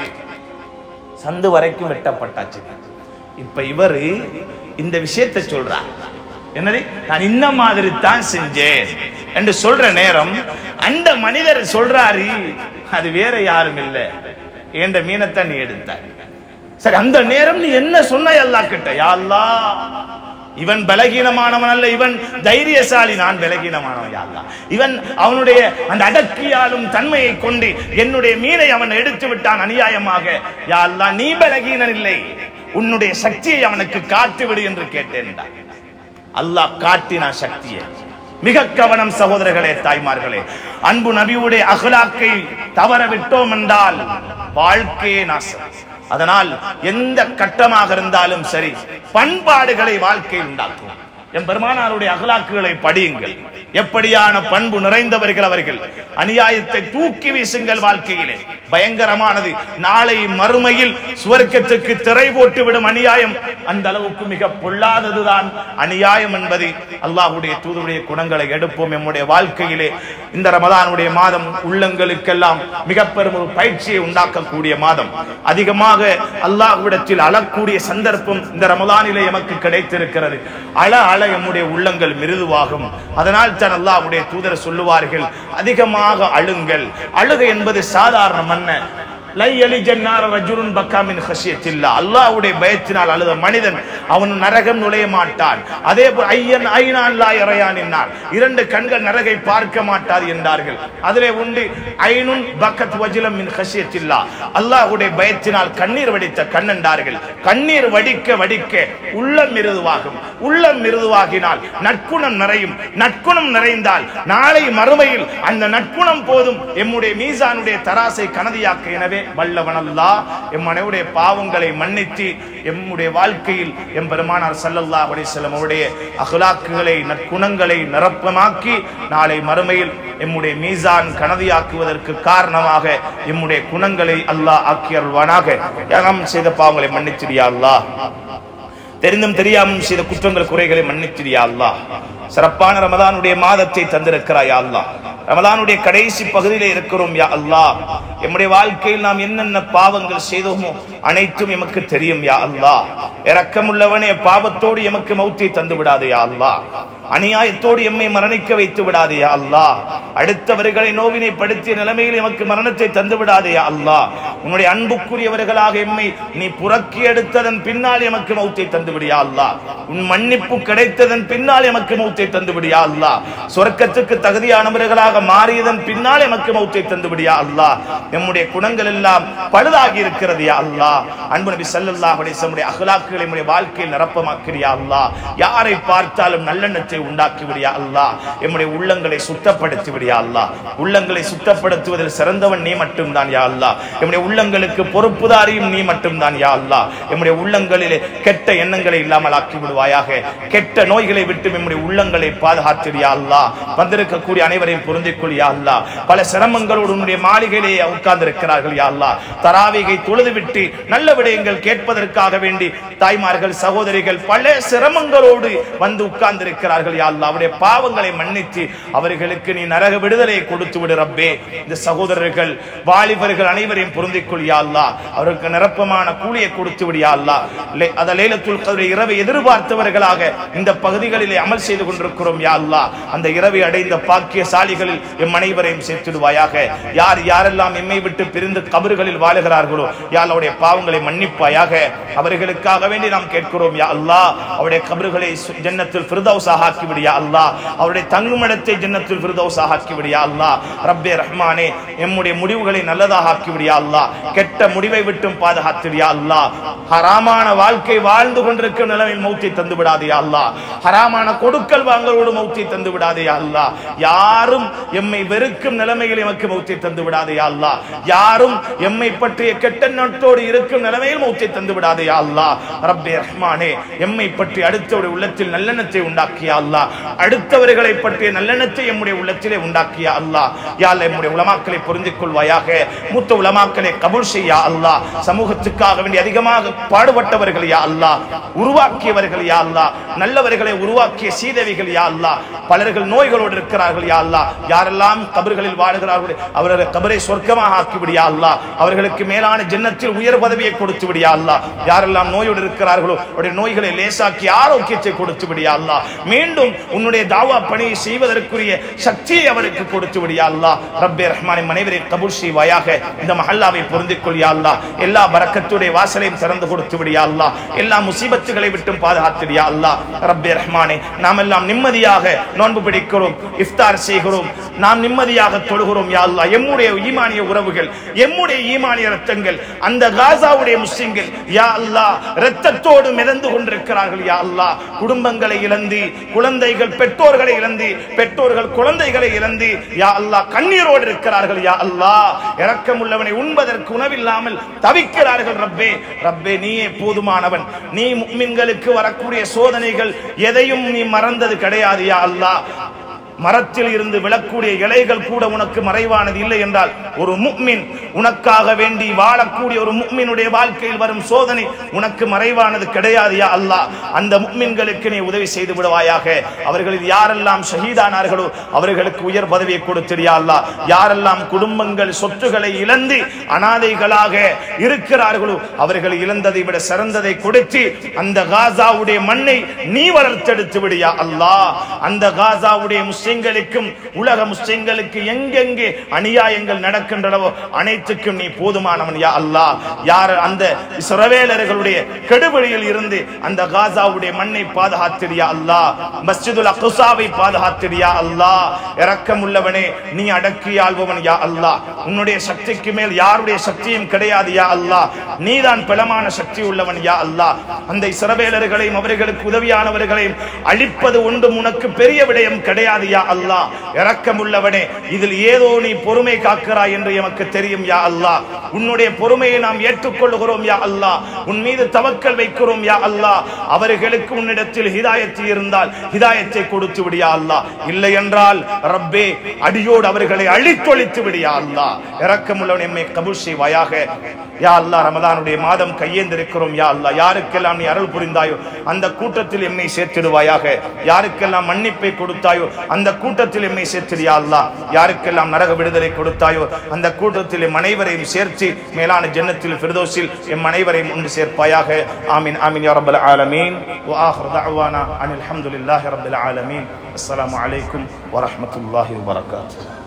Speaker 1: சந்து வரைக்கும் வெட்டப்பட்டாச்சு இப்ப இவரு இந்த விஷயத்தை சொல்றார் என்னது நான் இந்த மாதிரி தான் செஞ்சேன் என்று சொல்ற நேரம் அந்த மனிதர் சொல்றாரு அது வேற யாரும் இல்ல என்ற மீனத்தான் நீ எடுத்தார் சரி அந்த நேரம் நீ என்ன சொன்ன அல்லா கிட்ட யா அல்லாஹ் இவன் பலகீனமானவன் அல்ல இவன் தைரியசாலி நான் பலகீனமானவன் யா அல்லாஹ் இவன் அவனுடைய அந்த அடக்கியாலும் தன்மையை கொண்டு என்னுடைய மீனை அவன் எடுத்து விட்டான் அநியாயமாக யா அல்லாஹ் நீ பலகீனன் இல்லை உன்னுடைய சக்தியை அவனுக்கு காட்டு விடு என்று கேட்டேன் அல்லாஹ் காட்டினா சக்தியை மிக கவனம் சகோதரர்களே தாய்மார்களே அன்பு நபியுடைய அகலாக்கை தவற விட்டோம் என்றால் வாழ்க்கையே நாசம் அதனால் எந்த கட்டமாக இருந்தாலும் சரி பண்பாடுகளை வாழ்க்கை உண்டாக்கும் என் பெருமானாருடைய அகலாக்குகளை படியுங்கள் எப்படியான பண்பு நிறைந்தவர்கள் அவர்கள் அநியாயத்தை தூக்கி வீசுங்கள் வாழ்க்கையிலே பயங்கரமானது நாளை மறுமையில் சுவர்க்கத்துக்கு திரை போட்டு விடும் அநியாயம் அந்த அளவுக்கு மிக பொல்லாததுதான் அநியாயம் என்பது அல்லாஹ்வுடைய தூதருடைய குணங்களை எடுப்போம் நம்முடைய வாழ்க்கையிலே இந்த ரமதானுடைய மாதம் உள்ளங்களுக்கெல்லாம் மிக பெரும் ஒரு பயிற்சியை உண்டாக்கக்கூடிய மாதம் அதிகமாக அல்லாஹ்விடத்தில் அழக்கூடிய சந்தர்ப்பம் இந்த ரமதானிலே எமக்கு கிடைத்திருக்கிறது அழ அழ எம்முடைய உள்ளங்கள் மிருதுவாகும் அதனால் தான் அல்லாஹ்வுடைய தூதர் சொல்லுவார்கள் அதிகமாக அழுங்கள் அழுகை என்பது சாதாரணம் அல்ல லை யலிஜன்னார ரஜுலுன் பக்கா மின் ஹஷியத்தில்லா அல்லாஹ்வுடைய பயத்தினால் அழுத மனிதன் அவன் நரகம் நுழைய மாட்டான் அதே போல் ஐயன் ஐநான் லா யரையான் என்னார் இரண்டு கண்கள் நரகை பார்க்க மாட்டார் என்றார்கள் அதிலே உண்டு ஐனுன் பக்கத் வஜிலம் மின் ஹஷியத்தில்லா அல்லாஹ்வுடைய பயத்தினால் கண்ணீர் வடித்த கண்ணென்றார்கள் கண்ணீர் வடிக்க வடிக்க உள்ளம் மிருதுவாகும் உள்ளம் மிருதுவாகினால் நற்குணம் நிறையும் நற்குணம் நிறைந்தால் நாளை மறுமையில் அந்த நற்குணம் போதும் எம்முடைய மீசானுடைய தராசை கனதியாக்க எனவே வல்லவனல்லா எம் மனைவுடைய பாவங்களை மன்னித்து எம்முடைய வாழ்க்கையில் எம் பெருமானார் ஸல்லல்லாஹு அலைஹி வஸல்லம் அவருடைய அகலாக்குகளை நற்குணங்களை நிரப்பமாக்கி நாளை மறுமையில் எம்முடைய மீசான் கனதியாக்குவதற்கு காரணமாக எம்முடைய குணங்களை அல்லாஹ் ஆக்கி அருள்வானாக யாகம் செய்த பாவங்களை மன்னிச்சிடியா அல்லாஹ் தெரிந்தும் தெரியாமல் செய்த குற்றங்கள் குறைகளை மன்னிச்சிடியா அல்லாஹ் சிறப்பான ரமதானுடைய மாதத்தை தந்திருக்கிறாய் யா அல்லாஹ் ரமதானுடைய கடைசி பகுதியிலே இருக்கிறோம் யா அல்லாஹ் எம்முடைய வாழ்க்கையில் நாம் என்னென்ன பாவங்கள் செய்தோமோ அனைத்தும் எமக்கு தெரியும் யா அல்லாஹ் இரக்கமுள்ளவனே பாவத்தோடு எமக்கு மௌத்தை தந்து விடாதே யா அல்லாஹ் அநியாயத்தோடு எம்மை மரணிக்க வைத்து விடாதே யா அல்லாஹ் அடுத்தவர்களை நோவினை படுத்திய நிலைமையில் எமக்கு மரணத்தை தந்து விடாதே யா அல்லாஹ் உன்னுடைய அன்புக்குரியவர்களாக எம்மை நீ புறக்கி எடுத்ததன் பின்னால் எமக்கு மௌத்தை தந்து விடியா அல்லாஹ் உன் மன்னிப்பு கிடைத்ததன் பின்னால் எமக்கு மௌத்தை தந்து விடியா அல்லாஹ் சொர்க்கத்துக்கு தகுதியானவர்களாக மாறியதன் பின்னால் எமக்கு மௌத்தை தந்து விடியா அல்லாஹ் நம்முடைய குணங்கள் எல்லாம் பழுதாகி இருக்கிறது யா அல்லாஹ் அன்பு நபி ஸல்லல்லாஹு அலைஹி வஸல்லம் அகலாக்குகளை நம்முடைய வாழ்க்கையில் நிரப்பமாக்கிறியா அல்லாஹ் யாரை பார்த்தாலும் நல்லெண்ணத்தை உண்டாக்கி விடியா அல்லாஹ் நம்முடைய உள்ளங்களை சுத்தப்படுத்தி விடியா அல்லாஹ் உள்ளங்களை சுத்தப்படுத்துவதில் சிறந்தவன் நீ மட்டும்தான் யா அல்லாஹ் நம்முடைய உள்ளங்களுக்கு பொறுப்புதாரியும் நீ மட்டும்தான் யா அல்லாஹ் நம்முடைய உள்ளங்களிலே கெட்ட எண்ணங்களை இல்லாமல் ஆக்கி விடுவாயாக கெட்ட நோய்களை விட்டு நம்முடைய உள்ளங்களை பாதுகாத்திரியா அல்லாஹ் வந்திருக்கக்கூடிய அனைவரையும் பொருந்திக் கொள் யா அல்லாஹ் பல சிரமங்களோடு உன்னுடைய மாளிகையிலே உட்கார்ந்து இருக்கிறார்கள் யா அல்லாஹ் தராவிகை தொழுது விட்டு நல்ல விடயங்கள் கேட்பதற்காக வேண்டி தாய்மார்கள் சகோதரிகள் பல சிரமங்களோடு வந்து உட்கார்ந்து இருக்கிறார்கள் யா அல்லாஹ் அவருடைய பாவங்களை மன்னித்து அவர்களுக்கு நீ நரக விடுதலையை கொடுத்து விடு ரப்பே இந்த சகோதரர்கள் வாலிபர்கள் அனைவரையும் பொருந்திக் கொள் யா அல்லாஹ் அவருக்கு நிரப்பமான கூலியை கொடுத்து விடு யா அல்லாஹ் லே- அத லைலத்துல் கத்ர் இரவை எதிர்பார்த்தவர்களாக இந்த பகுதிகளிலே அமல் செய்து கொண்டிருக்கிறோம் யா அல்லாஹ் அந்த இரவை அடைந்த பாக்கியசாலிகளில் எம் அனைவரையும் சேர்த்துடுவாயாக யார் யாரெல்லாம் எம்மை விட்டு பிரிந்து கபறுகளில் வாழுகிறார்களோ யா அல்லாஹ், அவருடைய பாவங்களை மன்னிப்பாயாக அவர்களுக்காக வேண்டி நாம் கேட்கிறோம் யா அல்லாஹ் அவருடைய கபறுகளை சு- ஜன்னத்தில் ஃபிர்தௌஸாக ஆக்கி விடு யா அல்லாஹ் அவருடைய தங்குமிடத்தை ஜன்னத்தில் ஃபிர்தௌஸாக ஆக்கி விடு யா அல்லாஹ் ரப்பே ரஹ்மானே எம்முடைய முடிவுகளை நல்லதாக ஆக்கி விடு யா அல்லாஹ் கெட்ட முடிவை விட்டும் பாதுகாத்து யா அல்லாஹ் ஹராமான வாழ்க்கை வாழ்ந்து கொண்டிருக்கும் நிலைமையில் மௌத்தை தந்து விடாதே யா அல்லாஹ் ஹராமான கொடுக்கல் வாங்கலோடு மௌத்தை தந்து விடாதே யா அல்லாஹ் யாரும் எம்மை வெறுக்கும் நிலைமையில் எமக்கு மௌத்தை தந்து விடாதே யா அல்லாஹ் யாரும் எம்மை பற்றிய கெட்ட நோட்டோடு இருக்கும் நிலைமையில் மௌத்தை தந்து விடாதே யா அல்லாஹ் ரப்பே ரஹ்மானே எம்மை பற்றி அடுத்தவருடைய உள்ளத்தில் நல்லெண்ணத்தை உண்டாக்கிய அல்லாஹ் அடுத்தவர்களை பற்றிய நல்லெண்ணத்தை எம்முடைய உள்ளத்திலே உண்டாக்கிய அல்லாஹ் யா அல்லாஹ் எம்முடைய உலமாக்களை புரிந்து கொள்வாயாக மூத்த உலமாக்களை கபூல் செய்யா அல்லாஹ் சமூகத்துக்காக வேண்டி அதிகமாக பாடுபட்டவர்கள் யா அல்லாஹ் உருவாக்கியவர்கள் யா அல்லாஹ் நல்லவர்களை உருவாக்கிய சீதவிகள் யா அல்லாஹ் பலர்கள் நோய்களோடு இருக்கிறார்கள் யா அல்லாஹ் யாரெல்லாம் கபர்களில் வாழுகிறார்கள் அவர்கள் கபரை சொர்க்கமாக ஆக்கி விடியா அல்லாஹ் அவர்களுக்கு மேலான ஜன்னத்தில் உயர் பதவியை கொடுத்து விடியா அல்லாஹ் யாரெல்லாம் நோயோடு இருக்கிறார்களோ அவருடைய நோய்களை லேசாக்கி ஆரோக்கியத்தை கொடுத்து விடியா அல்லாஹ் மீண்டும் உன்னுடைய தாவா பணியை செய்வதற்குரிய சக்தியை அவருக்கு கொடுத்து விடியா அல்லாஹ் ரப்பே ரஹ்மானின் மனைவரை கபூல் செய்வாயாக இந்த மஹல்லாவை பொருந்திக் கொள்யா அல்லாஹ் எல்லா பரக்கத்துடைய வாசலையும் திறந்து கொடுத்து விடியா அல்லாஹ் எல்லா முசீபத்துகளை விட்டும் பாதுகாத்துடியா அல்லாஹ் ரப்பே ரஹ்மானே நாம் எல்லாம் நிம்மதியாக நோன்பு பிடிக்கிறோம் இஃப்தார் செய்கிறோம் நாம் நிம்மதியாக தொழுகிறோம் யா அல்லாஹ் எம்முடைய ஈமானிய உறவுகள் எம்முடைய ஈமானிய ரத்தங்கள் அந்த காசாவுடைய முஸ்லிம்கள் யா அல்லாஹ் இரத்தத்தோடு மிதந்து கொண்டிருக்கிறார்கள் யா அல்லாஹ் குடும்பங்களை இழந்து குழந்தைகள் பெற்றோர்களை இழந்து பெற்றோர்கள் குழந்தைகளை இழந்து யா அல்லாஹ் கண்ணீரோடு இருக்கிறார்கள் யா அல்லாஹ் இரக்கமுள்ளவனை உண்பதற்கு உணவில்லாமல் தவிக்கிறார்கள் ரப்பே ரப்பே நீயே போதுமானவன் நீ முக்மின்களுக்கு வரக்கூடிய சோதனைகள் எதையும் நீ மறந்தது கிடையாது யா அல்லாஹ் மரத்தில் இருந்து விழக்கூடிய இலைகள் கூட உனக்கு மறைவானது இல்லை என்றால் ஒரு முக்மின் உனக்காக வேண்டி வாழக்கூடிய ஒரு முக்மினுடைய வாழ்க்கையில் வரும் சோதனை உனக்கு மறைவானது கிடையாது யா அல்லாஹ் அந்த முக்மின்களுக்கு நீ உதவி செய்து விடுவாயாக அவர்களில் யாரெல்லாம் ஷஹீதானார்களோ அவர்களுக்கு உயர் பதவியை கொடுத்தியா அல்லாஹ் யாரெல்லாம் குடும்பங்கள் சொத்துக்களை இழந்து அனாதைகளாக இருக்கிறார்களோ அவர்கள் இழந்ததை விட சிறந்ததை கொடுத்து அந்த காசாவுடைய மண்ணை நீ வளர்த்தெடுத்து விடியா அல்லாஹ் அந்த காசாவுடைய முஸ்லிம்களுக்கும் உலக முஸ்லிம்களுக்கு எங்கெங்கே அநியாயங்கள் நடக்கின்றனவோ அனைத்துக்கும் நீ போதுமானவன் யா அல்லாஹ் யார் அந்த இஸ்ரவேலர்களுடைய கெடுபடியில் இருந்து அந்த காசாவுடைய மண்ணை பாதுகாத்திடியா அல்லாஹ் மஸ்ஜிதுல் அக்ஸாவை பாதுகாத்திடியா அல்லாஹ் இரக்கம் உள்ளவனே நீ அடக்கி ஆள்பவன் யா அல்லாஹ் உன்னுடைய சக்திக்கு மேல் யாருடைய சக்தியும் கிடையாது யா அல்லாஹ் நீதான் பலமான சக்தி உள்ளவன் யா அல்லாஹ் அந்த இஸ்ரவேலர்களையும் அவர்களுக்கு உதவியானவர்களையும் அழிப்பது ஒன்றும் உனக்கு பெரிய விடயம் கிடையாது யா அல்லாஹ் இரக்கமுள்ளவனே இதில் ஏதோ நீ பொறுமை காக்கிறாய் என்று எமக்கு தெரியும் யா அல்லாஹ் உன்னுடைய பொறுமையை நாம் ஏற்றுக்கொள்கிறோம் யா அல்லாஹ் உன் மீது தவக்கல் வைக்கிறோம் யா அல்லாஹ் அவர்களுக்கு உன்னிடத்தில் ஹிதாயத்து இருந்தால் ஹிதாயத்தை கொடுத்து விடியா அல்லாஹ் இல்லை என்றால் ரப்பே அடியோடு அவர்களை அழித்தொழித்து விடியா அல்லாஹ் இரக்கமுள்ளவன் எம்மை கபூல் செய்வாயாக யா அல்லாஹ் ரமதானுடைய மாதம் கையேந்திருக்கிறோம் யா அல்லாஹ் யாருக்கெல்லாம் நீ அருள் புரிந்தாயோ அந்த கூட்டத்தில் எம்மை சேர்த்திடுவாயாக யாருக்கெல்லாம் மன்னிப்பை கொடுத்தாயோ அந்த கூட்டத்தில் எம்மை சேர்த்திடியா அல்லாஹ் யாருக்கெல்லாம் நரக விடுதலை கொடுத்தாயோ அந்த கூட்டத்தில் எம் அனைவரையும் சேர்த்து மேலான ஜன்னத்தில் ஃபிர்தௌஸில் எம் அனைவரையும் ஒன்று சேர்ப்பாயாக ஆமீன் ஆமீன் யா ரப்பல் ஆலமீன் وآخر دعوانا عن الحمد لله رب العالمين السلام عليكم ورحمة الله وبركاته